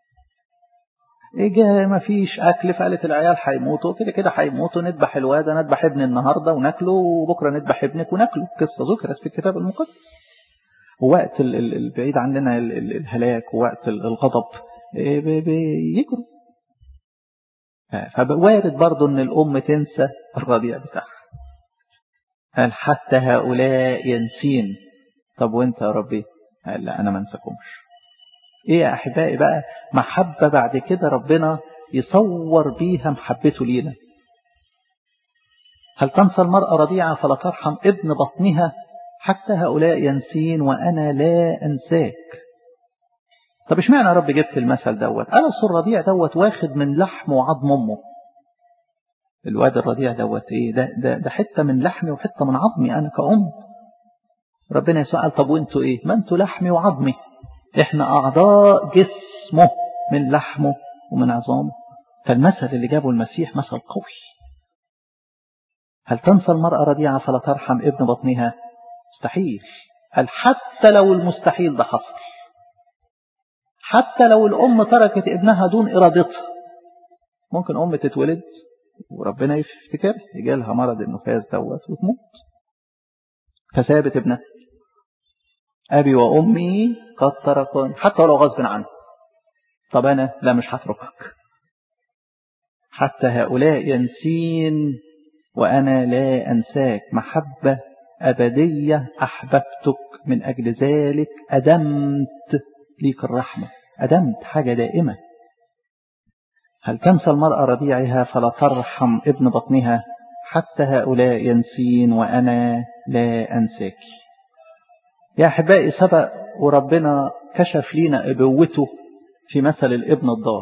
إجا ما فيش أكل فقالت العيال هيموتوا كده كده هيموتوا نذبح الواد نذبح ابن النهاردة وناكله وبكرة نذبح ابنك وناكله قصة ذكرت في الكتاب المقدس ووقت البعيد عننا الهلاك ووقت الغضب بيجروا فوارد برضه ان الام تنسى الرضيع بتاعها قال حتى هؤلاء ينسين طب وانت يا ربي قال لا انا ما انساكمش ايه يا احبائي بقى محبة بعد كده ربنا يصور بيها محبته لينا هل تنسى المرأة رضيعة فلا ترحم ابن بطنها حتى هؤلاء ينسين وأنا لا أنساك طب اشمعنى يا رب جبت المثل دوت قال أصل الرضيع دوت واخد من لحم وعظم أمه الواد الرضيع دوت ايه ده, ده, ده حتة من لحمي وحتة من عظمي أنا كأم ربنا يسوع قال طب وانتوا ايه ما انتوا لحمي وعظمي احنا أعضاء جسمه من لحمه ومن عظامه فالمثل اللي جابه المسيح مثل قوي هل تنسى المرأة رضيعة فلا ترحم ابن بطنها مستحيل قال حتى لو المستحيل ده حصل حتى لو الأم تركت ابنها دون إرادتها ممكن أم تتولد وربنا يفتكر يجي لها مرض النفاس دوت وتموت فسابت ابنها أبي وأمي قد تركون حتى ولو غصب عنه طب أنا لا مش هتركك حتى هؤلاء ينسين وأنا لا أنساك محبة أبدية أحببتك من أجل ذلك أدمت ليك الرحمة أدمت حاجة دائمة هل تنسى المرأة رضيعها فلا ترحم ابن بطنها حتى هؤلاء ينسين وأنا لا أنساك يا أحبائي سبق وربنا كشف لينا أبوته في مثل الابن الضال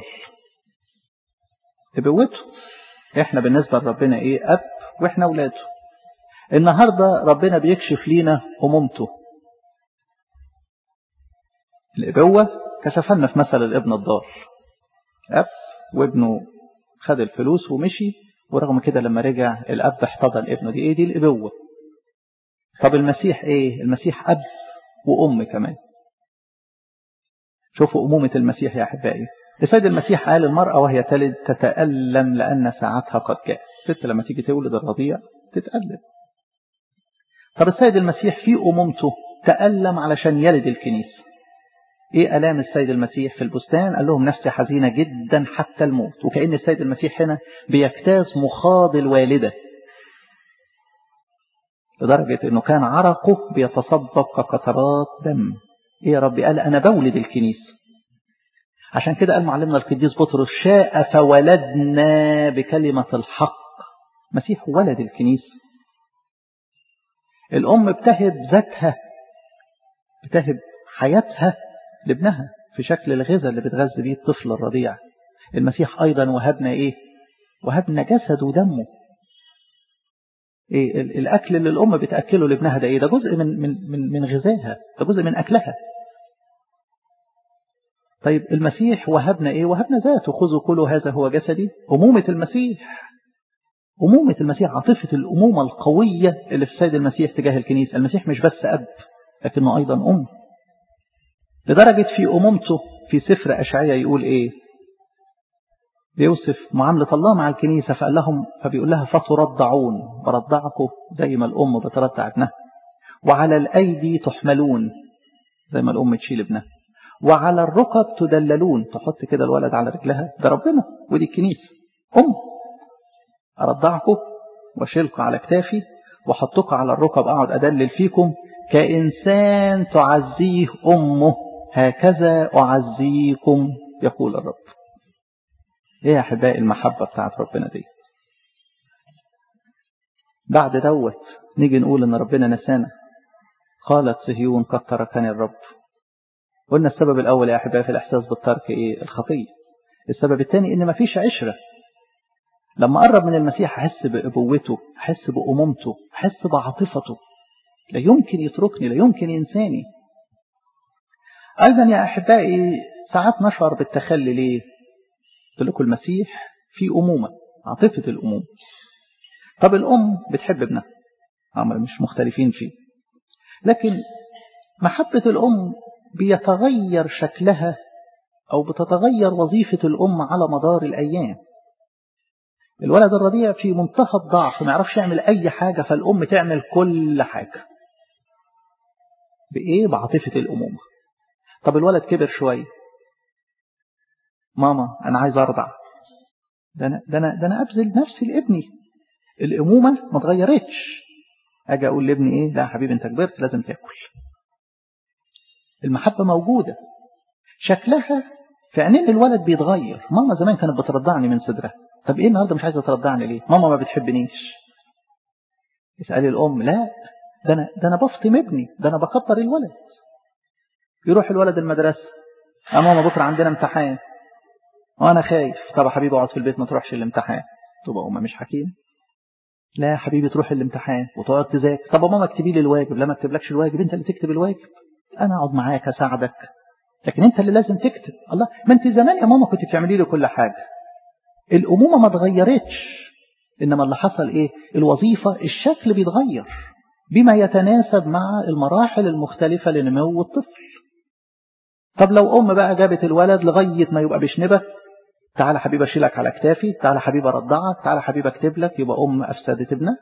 أبوته إحنا بالنسبة لربنا إيه أب وإحنا أولاده النهاردة ربنا بيكشف لينا أمومته الأبوة كشفنا في مثل الابن الضال أب وابنه خد الفلوس ومشي ورغم كده لما رجع الأب احتضن ابنه دي إيه دي الأبوة طب المسيح إيه المسيح أب وأم كمان شوفوا أمومة المسيح يا أحبائي السيد المسيح قال المرأة وهي تلد تتألم لأن ساعتها قد جاءت ست لما تيجي تولد الرضيع تتألم طب السيد المسيح في أمومته تألم علشان يلد الكنيسة ايه ألام السيد المسيح في البستان قال لهم نفسي حزينة جدا حتى الموت وكأن السيد المسيح هنا بيجتاز مخاض الوالدة لدرجة انه كان عرقه بيتصبب كقطرات دم ايه يا ربي قال انا بولد الكنيسة عشان كده قال معلمنا القديس بطرس شاء فولدنا بكلمة الحق مسيح ولد الكنيسة الأم بتهب ذاتها بتهب حياتها لابنها في شكل الغذاء اللي بتغذي بيه الطفل الرضيع المسيح أيضا وهبنا إيه وهبنا جسد ودمه إيه الأكل اللي الأم بتأكله لابنها ده إيه ده جزء من من من من غذائها ده جزء من أكلها طيب المسيح وهبنا إيه وهبنا ذاته خذوا كلوا هذا هو جسدي أمومة المسيح أمومة المسيح عاطفة الأمومة القوية اللي في السيد المسيح تجاه الكنيسة المسيح مش بس أب لكنه أيضا أم لدرجة في أمومته في سفر أشعية يقول إيه بيوصف معاملة الله مع الكنيسة فقال لهم فبيقول لها فترضعون برضعكم زي ما الأم بترضع ابنها وعلى الأيدي تحملون زي ما الأم تشيل ابنها وعلى الركب تدللون تحط كده الولد على رجلها ده ربنا ودي الكنيسة أم أرضعكم واشيلكم على كتافي واحطكم على الركب أقعد أدلل فيكم كإنسان تعزيه أمه هكذا أعزيكم يقول الرب ايه يا احبائي المحبة بتاعت ربنا دي بعد دوت نيجي نقول ان ربنا نسانا قالت صهيون قد تركني الرب قلنا السبب الاول يا احبائي في الاحساس بالترك ايه الخطية السبب الثاني ان مفيش عشرة لما قرب من المسيح احس بابوته احس بامومته احس بعاطفته لا يمكن يتركني لا يمكن ينساني ايضا يا احبائي ساعات نشعر بالتخلي ليه قلت لكم المسيح في أمومة عاطفة الأمومة طب الأم بتحب ابنها عمر مش مختلفين فيه لكن محبة الأم بيتغير شكلها أو بتتغير وظيفة الأم على مدار الأيام الولد الرضيع في منتهى الضعف ما يعرفش يعمل أي حاجة فالأم تعمل كل حاجة بإيه بعاطفة الأمومة طب الولد كبر شوية ماما أنا عايز أرضع ده أنا, ده أنا, ده أنا أبذل نفسي لابني الأمومة ما اتغيرتش أجي أقول لابني إيه لا يا حبيبي أنت كبرت لازم تاكل المحبة موجودة شكلها في عينين الولد بيتغير ماما زمان كانت بترضعني من صدرها طب إيه النهاردة مش عايزة ترضعني ليه ماما ما بتحبنيش يسألي الأم لا ده أنا, ده أنا بفطم ابني ده أنا بكبر الولد يروح الولد المدرسة يا ماما بكرة عندنا امتحان وانا خايف طب يا حبيبي اقعد في البيت ما تروحش الامتحان تبقى امه مش حكيم لا يا حبيبي تروح الامتحان وتقعد تذاكر طب ماما اكتبي لي الواجب لا ما اكتبلكش الواجب انت اللي تكتب الواجب انا اقعد معاك اساعدك لكن انت اللي لازم تكتب الله ما انت زمان يا ماما كنت بتعملي لي كل حاجه الامومه ما اتغيرتش انما اللي حصل ايه الوظيفه الشكل بيتغير بما يتناسب مع المراحل المختلفه لنمو الطفل طب لو أم بقى جابت الولد لغاية ما يبقى بشنبة تعالى حبيبي أشيلك على كتافي تعالى حبيبي أرضعك تعالى حبيبي أكتب لك يبقى أم أفسدت ابنها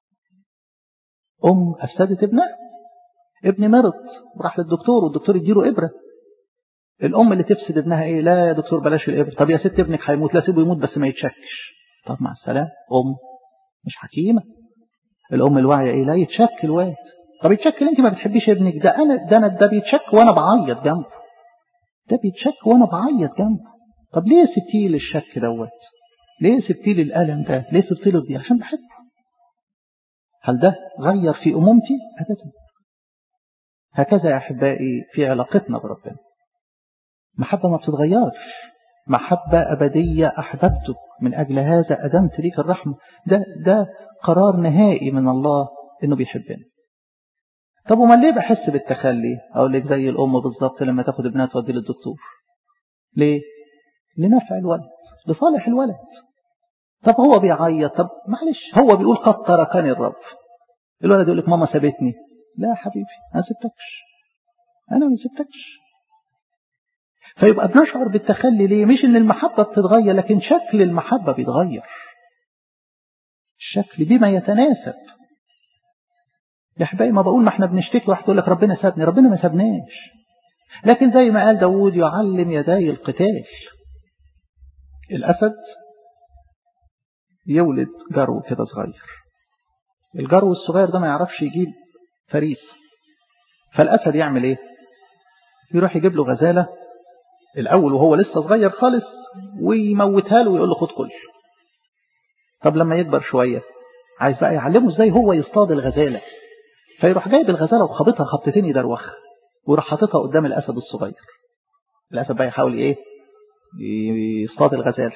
أم أفسدت ابنها ابن مرض وراح للدكتور والدكتور يديله إبرة الأم اللي تفسد ابنها إيه لا يا دكتور بلاش الإبرة طب يا ست ابنك هيموت لا سيبه يموت بس ما يتشكش طب مع السلامة أم مش حكيمة الأم الواعية إيه لا يتشك الواد طب يتشك انت ما بتحبيش ابنك ده أنا ده أنا ده بيتشك وأنا بعيط جنبه ده بيتشك وأنا بعيط جنبه طب ليه سبتيه للشك دوت ليه سبتيه للألم ده ليه سبتيه له دي عشان بحبه هل ده غير في أمومتي أبدا هكذا يا أحبائي في علاقتنا بربنا محبة ما بتتغيرش محبة أبدية أحببتك من أجل هذا أدمت ليك الرحمة ده, ده قرار نهائي من الله إنه بيحبنا طب وما ليه بحس بالتخلي أقول لك زي الأم بالظبط لما تاخد ابنها توديه للدكتور ليه لنفع الولد لصالح الولد طب هو بيعيط طب معلش هو بيقول قد تركني الرب الولد يقول لك ماما سابتني لا يا حبيبي انا سبتكش انا ما سبتكش فيبقى بنشعر بالتخلي ليه مش ان المحبة بتتغير لكن شكل المحبة بيتغير الشكل بما يتناسب يا حبايبي ما بقول ما احنا بنشتكي واحد يقول لك ربنا سابني ربنا ما سابناش لكن زي ما قال داوود يعلم يداي القتال الأسد يولد جرو كده صغير الجرو الصغير ده ما يعرفش يجيب فريس فالأسد يعمل ايه يروح يجيب له غزالة الأول وهو لسه صغير خالص ويموتها له ويقول له خد كل طب لما يكبر شوية عايز بقى يعلمه ازاي هو يصطاد الغزالة فيروح جايب الغزالة وخبطها خبطتين يدروخها ويروح حاططها قدام الأسد الصغير الأسد بقى يحاول ايه يصطاد الغزالة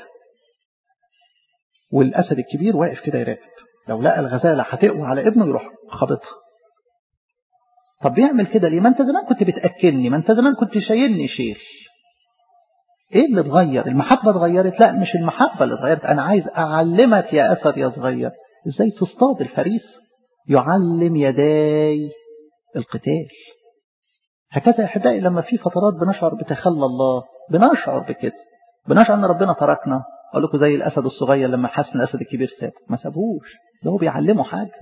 والأسد الكبير واقف كده يراقب لو لقى الغزالة هتقوى على ابنه يروح خبطها طب بيعمل كده ليه ما انت زمان كنت بتأكلني ما انت زمان كنت شايلني شيل ايه اللي اتغير المحبة اتغيرت لا مش المحبة اللي اتغيرت انا عايز اعلمك يا اسد يا صغير ازاي تصطاد الفريس يعلم يداي القتال هكذا يا احبائي لما في فترات بنشعر بتخلى الله بنشعر بكده بنشعر ان ربنا تركنا اقول لكم زي الاسد الصغير لما حس ان الاسد الكبير ساب ما سابوش ده هو بيعلمه حاجه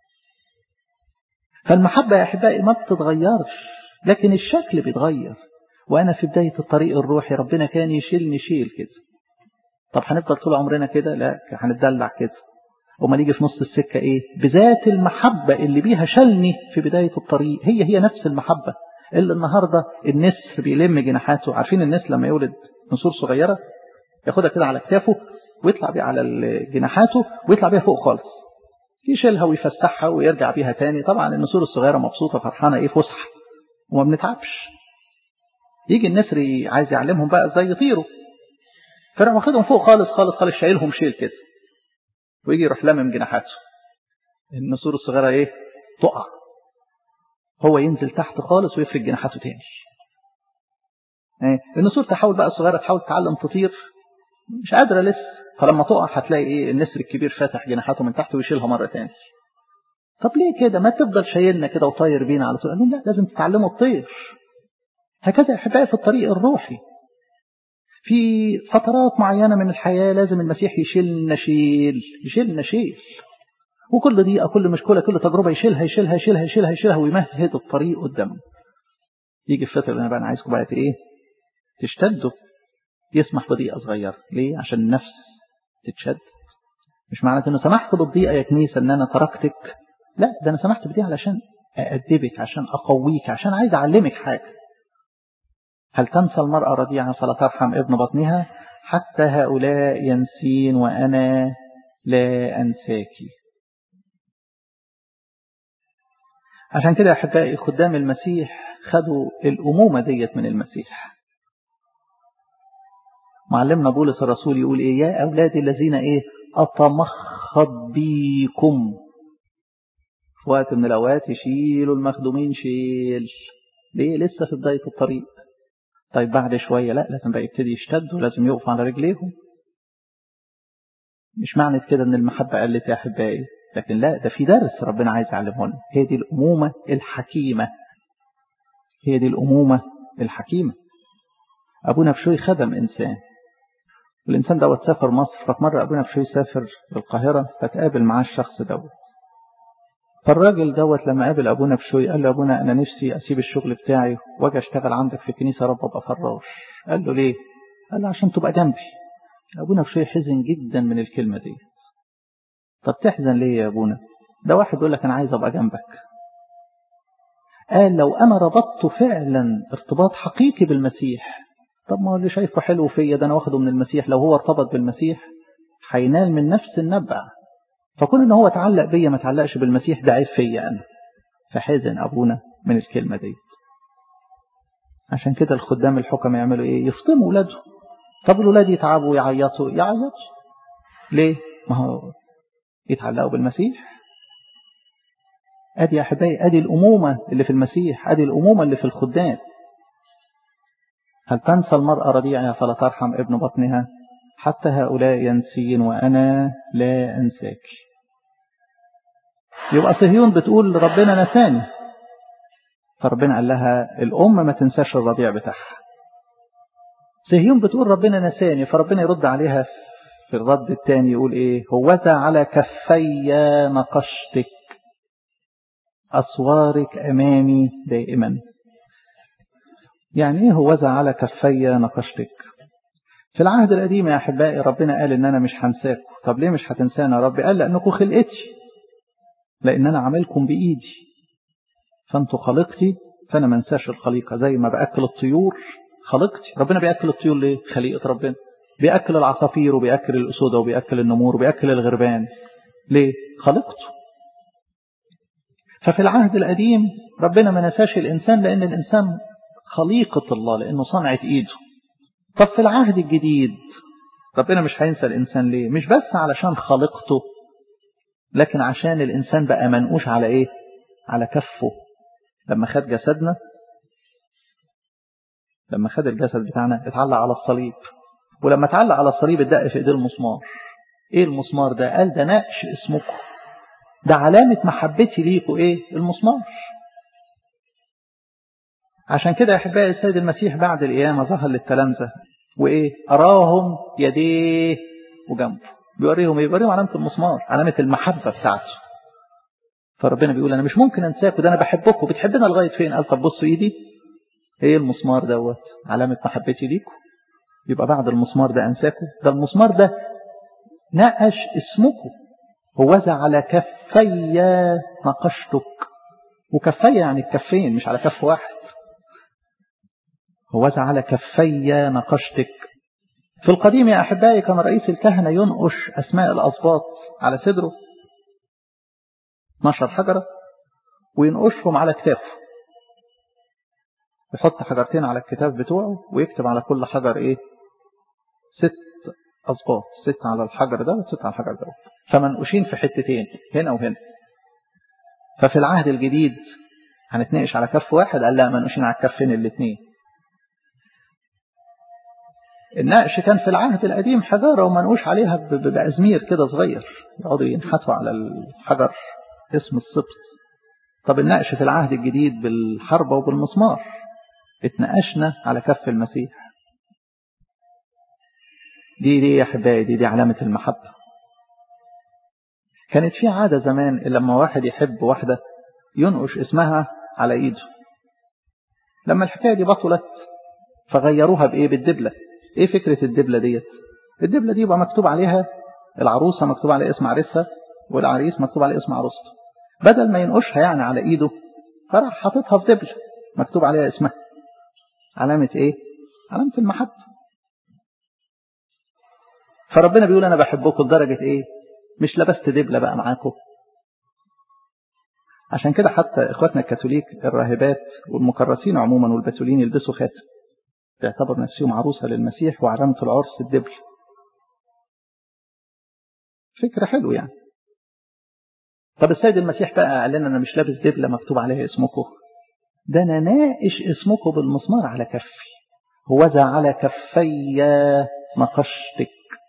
فالمحبه يا احبائي ما بتتغيرش لكن الشكل بيتغير وانا في بدايه الطريق الروحي ربنا كان يشيلني شيل كده طب هنفضل طول عمرنا كده لا هنتدلع كده وما نيجي في نص السكه ايه بذات المحبه اللي بيها شلني في بدايه الطريق هي هي نفس المحبه اللي النهارده النسر بيلم جناحاته عارفين النسر لما يولد نسور صغيره ياخدها كده على كتافه ويطلع بيها على جناحاته ويطلع بيها فوق خالص يشيلها ويفسحها ويرجع بيها تاني طبعا النسور الصغيره مبسوطه فرحانه ايه فسحه وما بنتعبش يجي النسر عايز يعلمهم بقى ازاي يطيروا فراح واخدهم فوق خالص خالص خالص شايلهم شيل كده ويجي يروح لامم جناحاته النسور الصغيره ايه تقع هو ينزل تحت خالص ويفرد جناحاته تاني النسور تحاول بقى الصغيره تحاول تتعلم تطير مش قادره لسه فلما تقع هتلاقي ايه النسر الكبير فاتح جناحاته من تحت ويشيلها مره تاني طب ليه كده ما تفضل شايلنا كده وطاير بينا على طول قالوا لا لازم تتعلموا الطير هكذا يا احبائي في الطريق الروحي في فترات معينة من الحياة لازم المسيح يشيلنا شيل يشيلنا شيل وكل دقيقة كل مشكلة كل تجربة يشيلها يشيلها يشيلها يشيلها يشيلها ويمهد الطريق قدامه يجي في فترة انا بقى انا عايزكم بقى ايه تشتدوا يسمح بضيقة صغيرة ليه عشان النفس تتشد مش معنى انه سمحت بالضيقة يا كنيسة ان انا تركتك لا ده انا سمحت بدي علشان أأدبك عشان أقويك عشان عايز أعلمك حاجة هل تنسى المرأة رضيعة فلا ترحم ابن بطنها حتى هؤلاء ينسين وأنا لا أنساك عشان كده أحبائي خدام المسيح خدوا الأمومة ديت من المسيح معلمنا بولس الرسول يقول إيه يا أولادي الذين إيه أتمخض بيكم في وقت من الأوقات يشيلوا المخدومين شيل ليه لسه في بداية الطريق طيب بعد شوية لا لازم بقى يبتدي يشتدوا لازم يقفوا على رجليهم مش معنى كده ان المحبة قلت يا أحبائي لكن لا ده في درس ربنا عايز يعلمه لنا هي دي الأمومة الحكيمة هي دي الأمومة الحكيمة أبونا بشوي خدم إنسان والإنسان دوت سافر مصر ففي مرة أبونا بشوي سافر القاهرة فتقابل معاه الشخص دوت فالراجل دوت لما قابل أبونا بشوي قال له أبونا أنا نفسي أسيب الشغل بتاعي وأجي أشتغل عندك في الكنيسة رب أبقى فراش قال له ليه؟ قال له عشان تبقى جنبي أبونا بشوي حزن جدا من الكلمة دي طب تحزن ليه يا أبونا؟ ده واحد يقول لك أنا عايز أبقى جنبك قال لو أنا ربطت فعلا ارتباط حقيقي بالمسيح طب ما هو اللي شايفه حلو فيا ده أنا واخده من المسيح لو هو ارتبط بالمسيح هينال من نفس النبع فكون ان هو تعلق بيا ما تعلقش بالمسيح ده عيب فيا انا فحزن ابونا من الكلمه دي عشان كده الخدام الحكم يعملوا ايه يفطموا ولادهم طب الولاد يتعبوا ويعيطوا يعيطوا ليه ما هو يتعلقوا بالمسيح ادي يا احبائي ادي الامومه اللي في المسيح ادي الامومه اللي في الخدام هل تنسى المراه رضيعها فلا ترحم ابن بطنها حتى هؤلاء ينسين وأنا لا أنساك يبقى صهيون بتقول ربنا نساني فربنا قال لها الأم ما تنساش الرضيع بتاعها صهيون بتقول ربنا نساني فربنا يرد عليها في الرد الثاني يقول ايه هوذا على كفي نقشتك أسوارك أمامي دائما يعني ايه هوذا على كفي نقشتك في العهد القديم يا أحبائي ربنا قال إن أنا مش هنساكم طب ليه مش هتنسانا يا رب قال لأنكم خلقتي لأن أنا عاملكم بإيدي فأنتوا خلقتي فأنا ما انساش الخليقة زي ما بأكل الطيور خلقتي ربنا بيأكل الطيور ليه خليقة ربنا بيأكل العصافير وبيأكل الأسودة وبيأكل النمور وبيأكل الغربان ليه خلقته ففي العهد القديم ربنا ما نساش الإنسان لأن الإنسان خليقة الله لأنه صنعة إيده طب في العهد الجديد ربنا مش هينسى الإنسان ليه مش بس علشان خلقته لكن عشان الإنسان بقى منقوش على إيه على كفه لما خد جسدنا لما خد الجسد بتاعنا اتعلق على الصليب ولما اتعلق على الصليب اتدق في ايديه المسمار ايه المسمار ده قال ده نقش اسمكم ده علامة محبتي ليكوا ايه المسمار عشان كده يا احبائي السيد المسيح بعد القيامة ظهر للتلامذة وايه اراهم يديه وجنبه بيوريهم ايه بيوريهم علامة المسمار علامة المحبة بتاعته فربنا بيقول انا مش ممكن انساكم ده انا بحبكم بتحبنا لغاية فين قال طب بصوا ايدي ايه المسمار دوت علامة محبتي ليكم يبقى بعد المسمار ده انساكم ده المسمار ده نقش اسمكم هوذا على كفي نقشتك وكفي يعني الكفين مش على كف واحد هوذا على كفي نقشتك في القديم يا أحبائي كان رئيس الكهنة ينقش أسماء الأصباط على صدره 12 حجرة وينقشهم على كتافه يحط حجرتين على الكتاب بتوعه ويكتب على كل حجر ايه ست أصباط ست على الحجر ده وست على الحجر ده فمنقوشين في حتتين هنا وهنا ففي العهد الجديد هنتناقش على كف واحد قال لا منقوشين على الكفين الاثنين النقش كان في العهد القديم حجارة ومنقوش عليها بأزمير كده صغير يقعدوا ينحتوا على الحجر اسم السبط طب النقش في العهد الجديد بالحربة وبالمسمار اتنقشنا على كف المسيح دي دي يا حبايبي دي, دي علامة المحبة كانت في عادة زمان لما واحد يحب واحدة ينقش اسمها على ايده لما الحكاية دي بطلت فغيروها بايه بالدبلة ايه فكرة الدبلة ديت الدبلة دي يبقى مكتوب عليها العروسة مكتوب عليها اسم عريسها والعريس مكتوب عليه اسم عروسته بدل ما ينقشها يعني على ايده فراح حاططها في دبلة مكتوب عليها اسمها علامة ايه علامة المحبة فربنا بيقول انا بحبكم لدرجة ايه مش لبست دبلة بقى معاكم عشان كده حتى اخواتنا الكاثوليك الراهبات والمكرسين عموما والبتولين يلبسوا خاتم تعتبر نفسهم عروسة للمسيح وعلامة العرس الدبل فكرة حلوة يعني طب السيد المسيح بقى قال لنا انا مش لابس دبلة مكتوب عليها اسمكم ده انا ناقش اسمكم بالمسمار على كفي هوذا على كفي نقشتك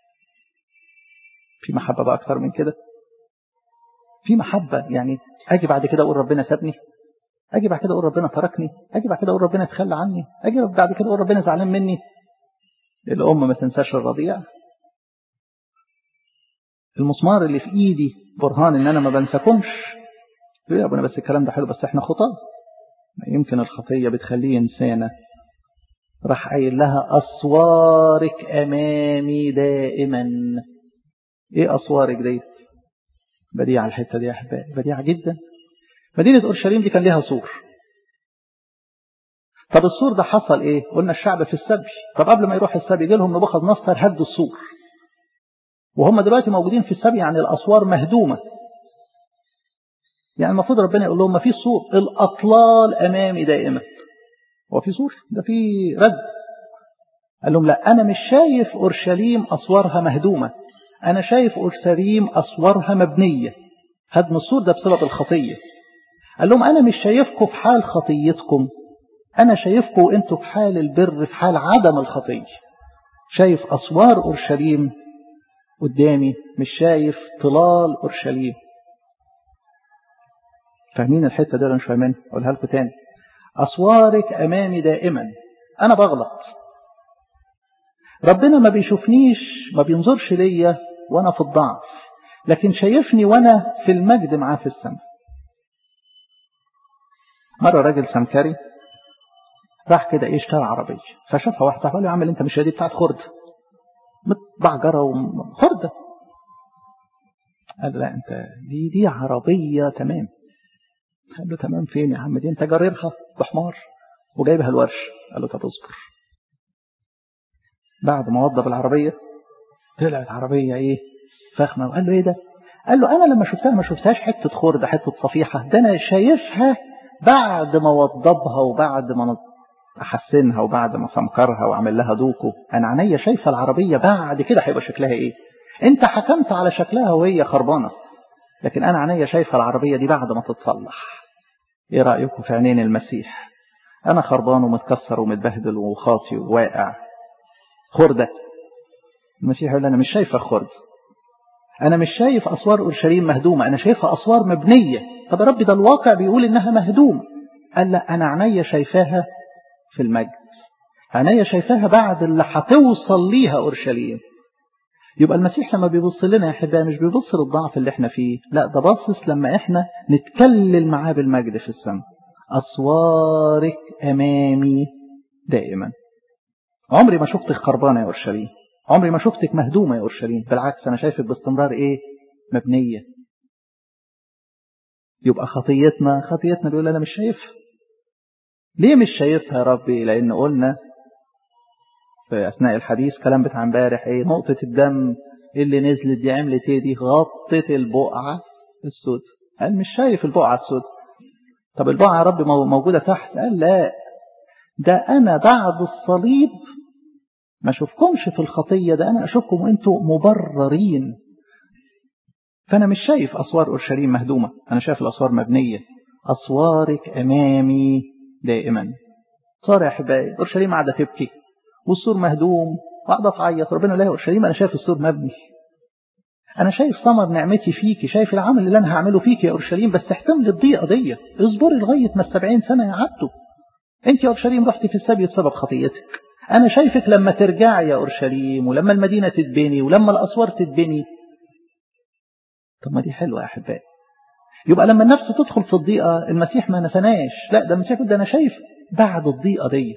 في محبة بقى أكثر من كده في محبة يعني أجي بعد كده أقول ربنا سابني أجي بعد كده أقول ربنا تركني أجي بعد كده أقول ربنا تخلى عني أجي بعد كده أقول ربنا زعلان مني الأم ما تنساش الرضيع المسمار اللي في إيدي برهان إن أنا ما بنساكمش يا ابونا بس الكلام ده حلو بس احنا خطاه يمكن الخطية بتخليه إنسانة راح قايل لها أسوارك أمامي دائما إيه أسوارك دي بديعة الحتة دي يا أحبائي بديعة جدا مدينة أورشليم دي كان ليها سور طب السور ده حصل إيه قلنا الشعب في السبي طب قبل ما يروح السبي جه لهم نبوخذ نصر هد السور وهم دلوقتي موجودين في السبي يعني الأسوار مهدومة يعني المفروض ربنا يقول لهم ما في سور الأطلال أمامي دائما هو في سور ده في رد قال لهم لا أنا مش شايف أورشليم أسوارها مهدومة أنا شايف أورشليم أسوارها مبنية هدم السور ده بسبب الخطية قال لهم أنا مش شايفكم في حال خطيتكم أنا شايفكم أنتوا في حال البر في حال عدم الخطية شايف أسوار أورشليم قدامي مش شايف طلال أورشليم فاهمين الحتة دي ولا مش فاهمين أقولها لكم تاني أسوارك أمامي دائما أنا بغلط ربنا ما بيشوفنيش ما بينظرش ليا وأنا في الضعف لكن شايفني وأنا في المجد معاه في السماء مرة راجل سمكري راح كده ايه اشترى عربية فشافها واحد صاحبه قال له يا عم انت مش دي بتاعت خردة متبعجرة وخردة قال لا انت دي دي عربية تمام قال له تمام فين يا عم دي انت جريرها بحمار وجايبها الورش قال له طب اصبر بعد ما وضب العربية طلعت عربية ايه فخمة وقال له ايه ده قال له انا لما شفتها ما شفتهاش حتة خردة حتة صفيحة ده انا شايفها بعد ما وضبها وبعد ما احسنها وبعد ما سمكرها واعمل لها دوكو انا عينيا شايفه العربيه بعد كده هيبقى شكلها ايه انت حكمت على شكلها وهي خربانه لكن انا عينيا شايفه العربيه دي بعد ما تتصلح ايه رايكم في عينين المسيح انا خربان ومتكسر ومتبهدل وخاطي وواقع خرده المسيح يقول انا مش شايفه خرد انا مش شايف اسوار اورشليم مهدومه انا شايفها اسوار مبنيه طب يا رب ده الواقع بيقول انها مهدومه قال لا انا عينيا شايفاها في المجد عينيا شايفاها بعد اللي هتوصل ليها اورشليم يبقى المسيح لما بيبص لنا يا احبائي مش بيبص للضعف اللي احنا فيه لا ده باصص لما احنا نتكلل معاه بالمجد في السماء اسوارك امامي دائما عمري ما شفتك خربانه يا اورشليم عمري ما شفتك مهدومه يا اورشليم بالعكس انا شايفك باستمرار ايه مبنيه يبقى خطيتنا خطيتنا بيقول انا مش شايفها ليه مش شايفها يا ربي لان قلنا في اثناء الحديث كلام بتاع امبارح ايه نقطه الدم اللي نزلت دي عملت ايه دي غطت البقعه السود قال مش شايف البقعه السود طب البقعه يا رب موجوده تحت قال لا ده انا بعد الصليب ما اشوفكمش في الخطيه ده انا اشوفكم وانتم مبررين فانا مش شايف اسوار اورشليم مهدومه انا شايف الاسوار مبنيه اسوارك امامي دائما صار يا احبائي اورشليم قاعده تبكي والسور مهدوم وقاعده تعيط ربنا لا اورشليم انا شايف السور مبني انا شايف ثمر نعمتي فيكي شايف العمل اللي انا هعمله فيكي يا اورشليم بس احتمل الضيقه دي اصبري لغايه ما السبعين سنه يعدوا انت يا اورشليم رحتي في السبي بسبب خطيتك انا شايفك لما ترجعي يا اورشليم ولما المدينه تتبني ولما الاسوار تتبني طب ما دي حلوه يا احبائي يبقى لما النفس تدخل في الضيقة المسيح ما نسناش لا ده المسيح ده أنا شايف بعد الضيقة ديت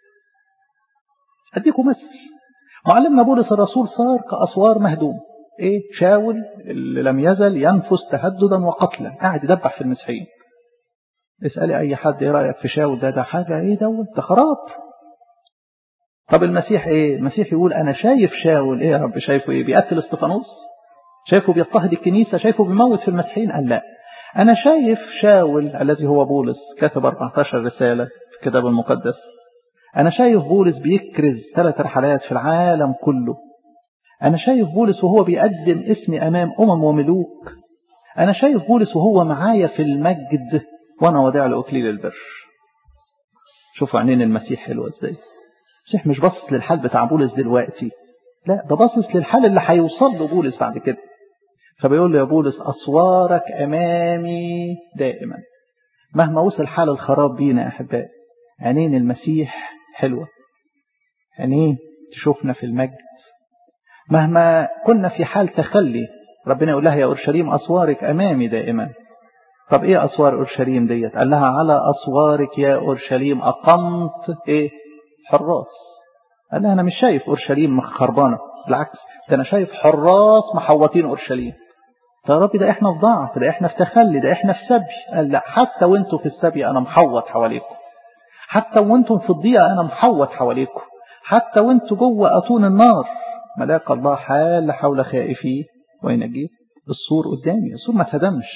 أديكم مثل معلمنا بولس الرسول صار كأسوار مهدوم إيه شاول اللي لم يزل ينفس تهددا وقتلا قاعد يدبح في المسيحيين اسألي أي حد إيه رأيك في شاول ده ده حاجة إيه دوت ده خراب طب المسيح إيه المسيح يقول أنا شايف شاول إيه يا رب شايفه إيه بيقتل استفانوس شايفه بيضطهد الكنيسة شايفه بيموت في المسيحيين قال لا أنا شايف شاول الذي هو بولس كتب 14 رسالة في الكتاب المقدس أنا شايف بولس بيكرز ثلاث رحلات في العالم كله أنا شايف بولس وهو بيقدم اسمي أمام أمم وملوك أنا شايف بولس وهو معايا في المجد وأنا وداع لأكليل البر شوفوا عينين المسيح حلوة ازاي المسيح مش باصص للحال بتاع بولس دلوقتي لا ده باصص للحال اللي هيوصل له بولس بعد كده فبيقول له يا بولس أسوارك أمامي دائما مهما وصل حال الخراب بينا يا أحبائي عينين المسيح حلوة عينيه تشوفنا في المجد مهما كنا في حال تخلي ربنا يقول لها يا أورشليم أسوارك أمامي دائما طب إيه أسوار أورشليم ديت قال لها على أسوارك يا أورشليم أقمت إيه حراس قال لها أنا مش شايف أورشليم خربانة بالعكس ده أنا شايف حراس محوطين أورشليم يا رب ده احنا في ضعف ده احنا في تخلي ده احنا في سبي قال لا حتى وانتم في السبي انا محوط حواليكم حتى وانتم في الضيقه انا محوط حواليكم حتى وانتم جوه اتون النار ملاك الله حال حول خائفيه وينجيه السور قدامي السور ما اتهدمش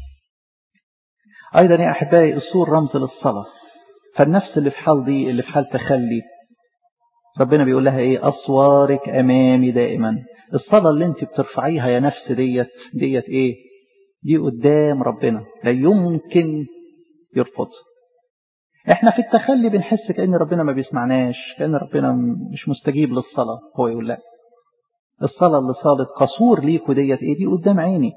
ايضا يا احبائي السور رمز للصلاه فالنفس اللي في حال دي اللي في حال تخلي ربنا بيقول لها ايه اسوارك امامي دائما الصلاة اللي انت بترفعيها يا نفس ديت ديت ايه دي قدام ربنا لا يمكن يرفض احنا في التخلي بنحس كأن ربنا ما بيسمعناش كأن ربنا مش مستجيب للصلاة هو يقول لا الصلاة اللي صالت قصور ليكوا ديت ايه دي قدام عيني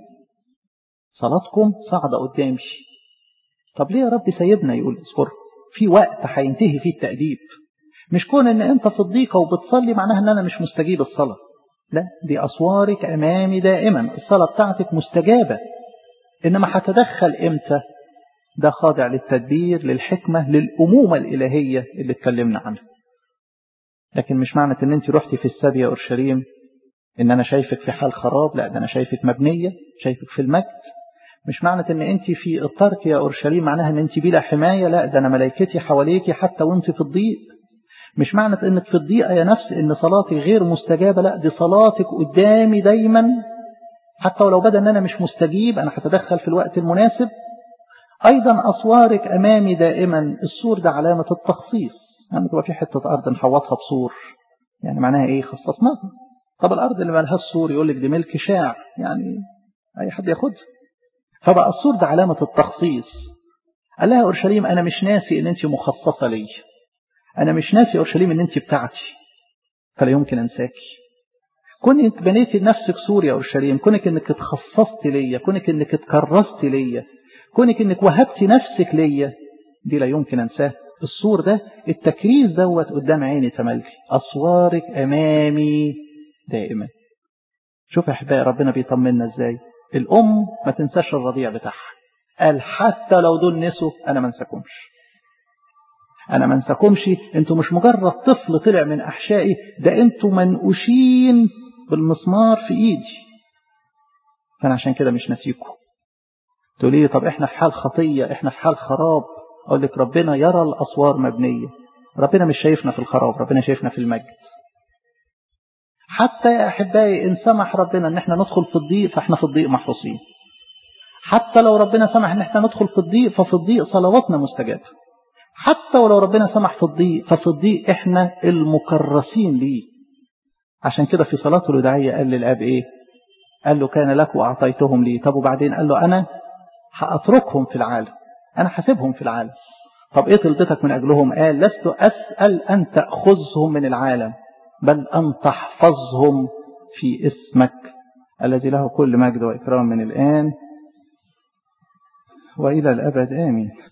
صلاتكم صاعدة قدامي طب ليه يا رب سايبنا يقول اصبر في وقت هينتهي فيه التأديب مش كون ان انت في الضيقة وبتصلي معناها ان انا مش مستجيب الصلاة لا دي أسوارك أمامي دائما الصلاة بتاعتك مستجابة إنما هتدخل إمتى ده خاضع للتدبير للحكمة للأمومة الإلهية اللي اتكلمنا عنها لكن مش معنى ان انت رحتي في السبي يا أورشليم ان انا شايفك في حال خراب لا ده انا شايفك مبنية شايفك في المجد مش معنى ان انت في الترك يا أورشليم معناها ان انت بلا حماية لا ده انا ملائكتي حواليكي حتى وانت في الضيق مش معنى انك في الضيقة يا نفس ان صلاتي غير مستجابة لا دي صلاتك قدامي دايما حتى ولو بدا ان انا مش مستجيب انا هتدخل في الوقت المناسب ايضا اسوارك امامي دائما السور ده علامة التخصيص يعني تبقى في حتة ارض نحوطها بسور يعني معناها ايه خصصناها طب الارض اللي مالهاش سور يقول لك دي ملك شاع يعني اي حد ياخدها فبقى السور ده علامة التخصيص قال لها اورشليم انا مش ناسي ان انت مخصصة لي أنا مش ناسي أورشليم إن أنت بتاعتي فلا يمكن أنساكي كونك بنيتي لنفسك سور يا أورشليم كونك إنك اتخصصت ليا كونك إنك اتكرست ليا كونك إنك وهبتي نفسك ليا دي لا يمكن أنساه السور ده التكريس دوت قدام عيني تملي أسوارك أمامي دائما شوف يا أحبائي ربنا بيطمنا إزاي الأم ما تنساش الرضيع بتاعها قال حتى لو دول نسوا أنا ما انساكمش أنا ما انساكمش أنتوا مش مجرد طفل طلع من أحشائي ده أنتوا منقوشين بالمسمار في إيدي فأنا عشان كده مش ناسيكم تقول لي طب إحنا في حال خطية إحنا في حال خراب أقول لك ربنا يرى الأسوار مبنية ربنا مش شايفنا في الخراب ربنا شايفنا في المجد حتى يا أحبائي إن سمح ربنا إن إحنا ندخل في الضيق فإحنا في الضيق محفوظين حتى لو ربنا سمح إن إحنا ندخل في الضيق ففي الضيق صلواتنا مستجابة حتى ولو ربنا سمح في الضيق ففي الضيق إحنا المكرسين ليه عشان كده في صلاة الوداعية قال للأب إيه قال له كان لك وأعطيتهم لي طب وبعدين قال له أنا هأتركهم في العالم أنا حاسبهم في العالم طب إيه طلبتك من أجلهم قال لست أسأل أن تأخذهم من العالم بل أن تحفظهم في اسمك الذي له كل مجد وإكرام من الآن وإلى الأبد آمين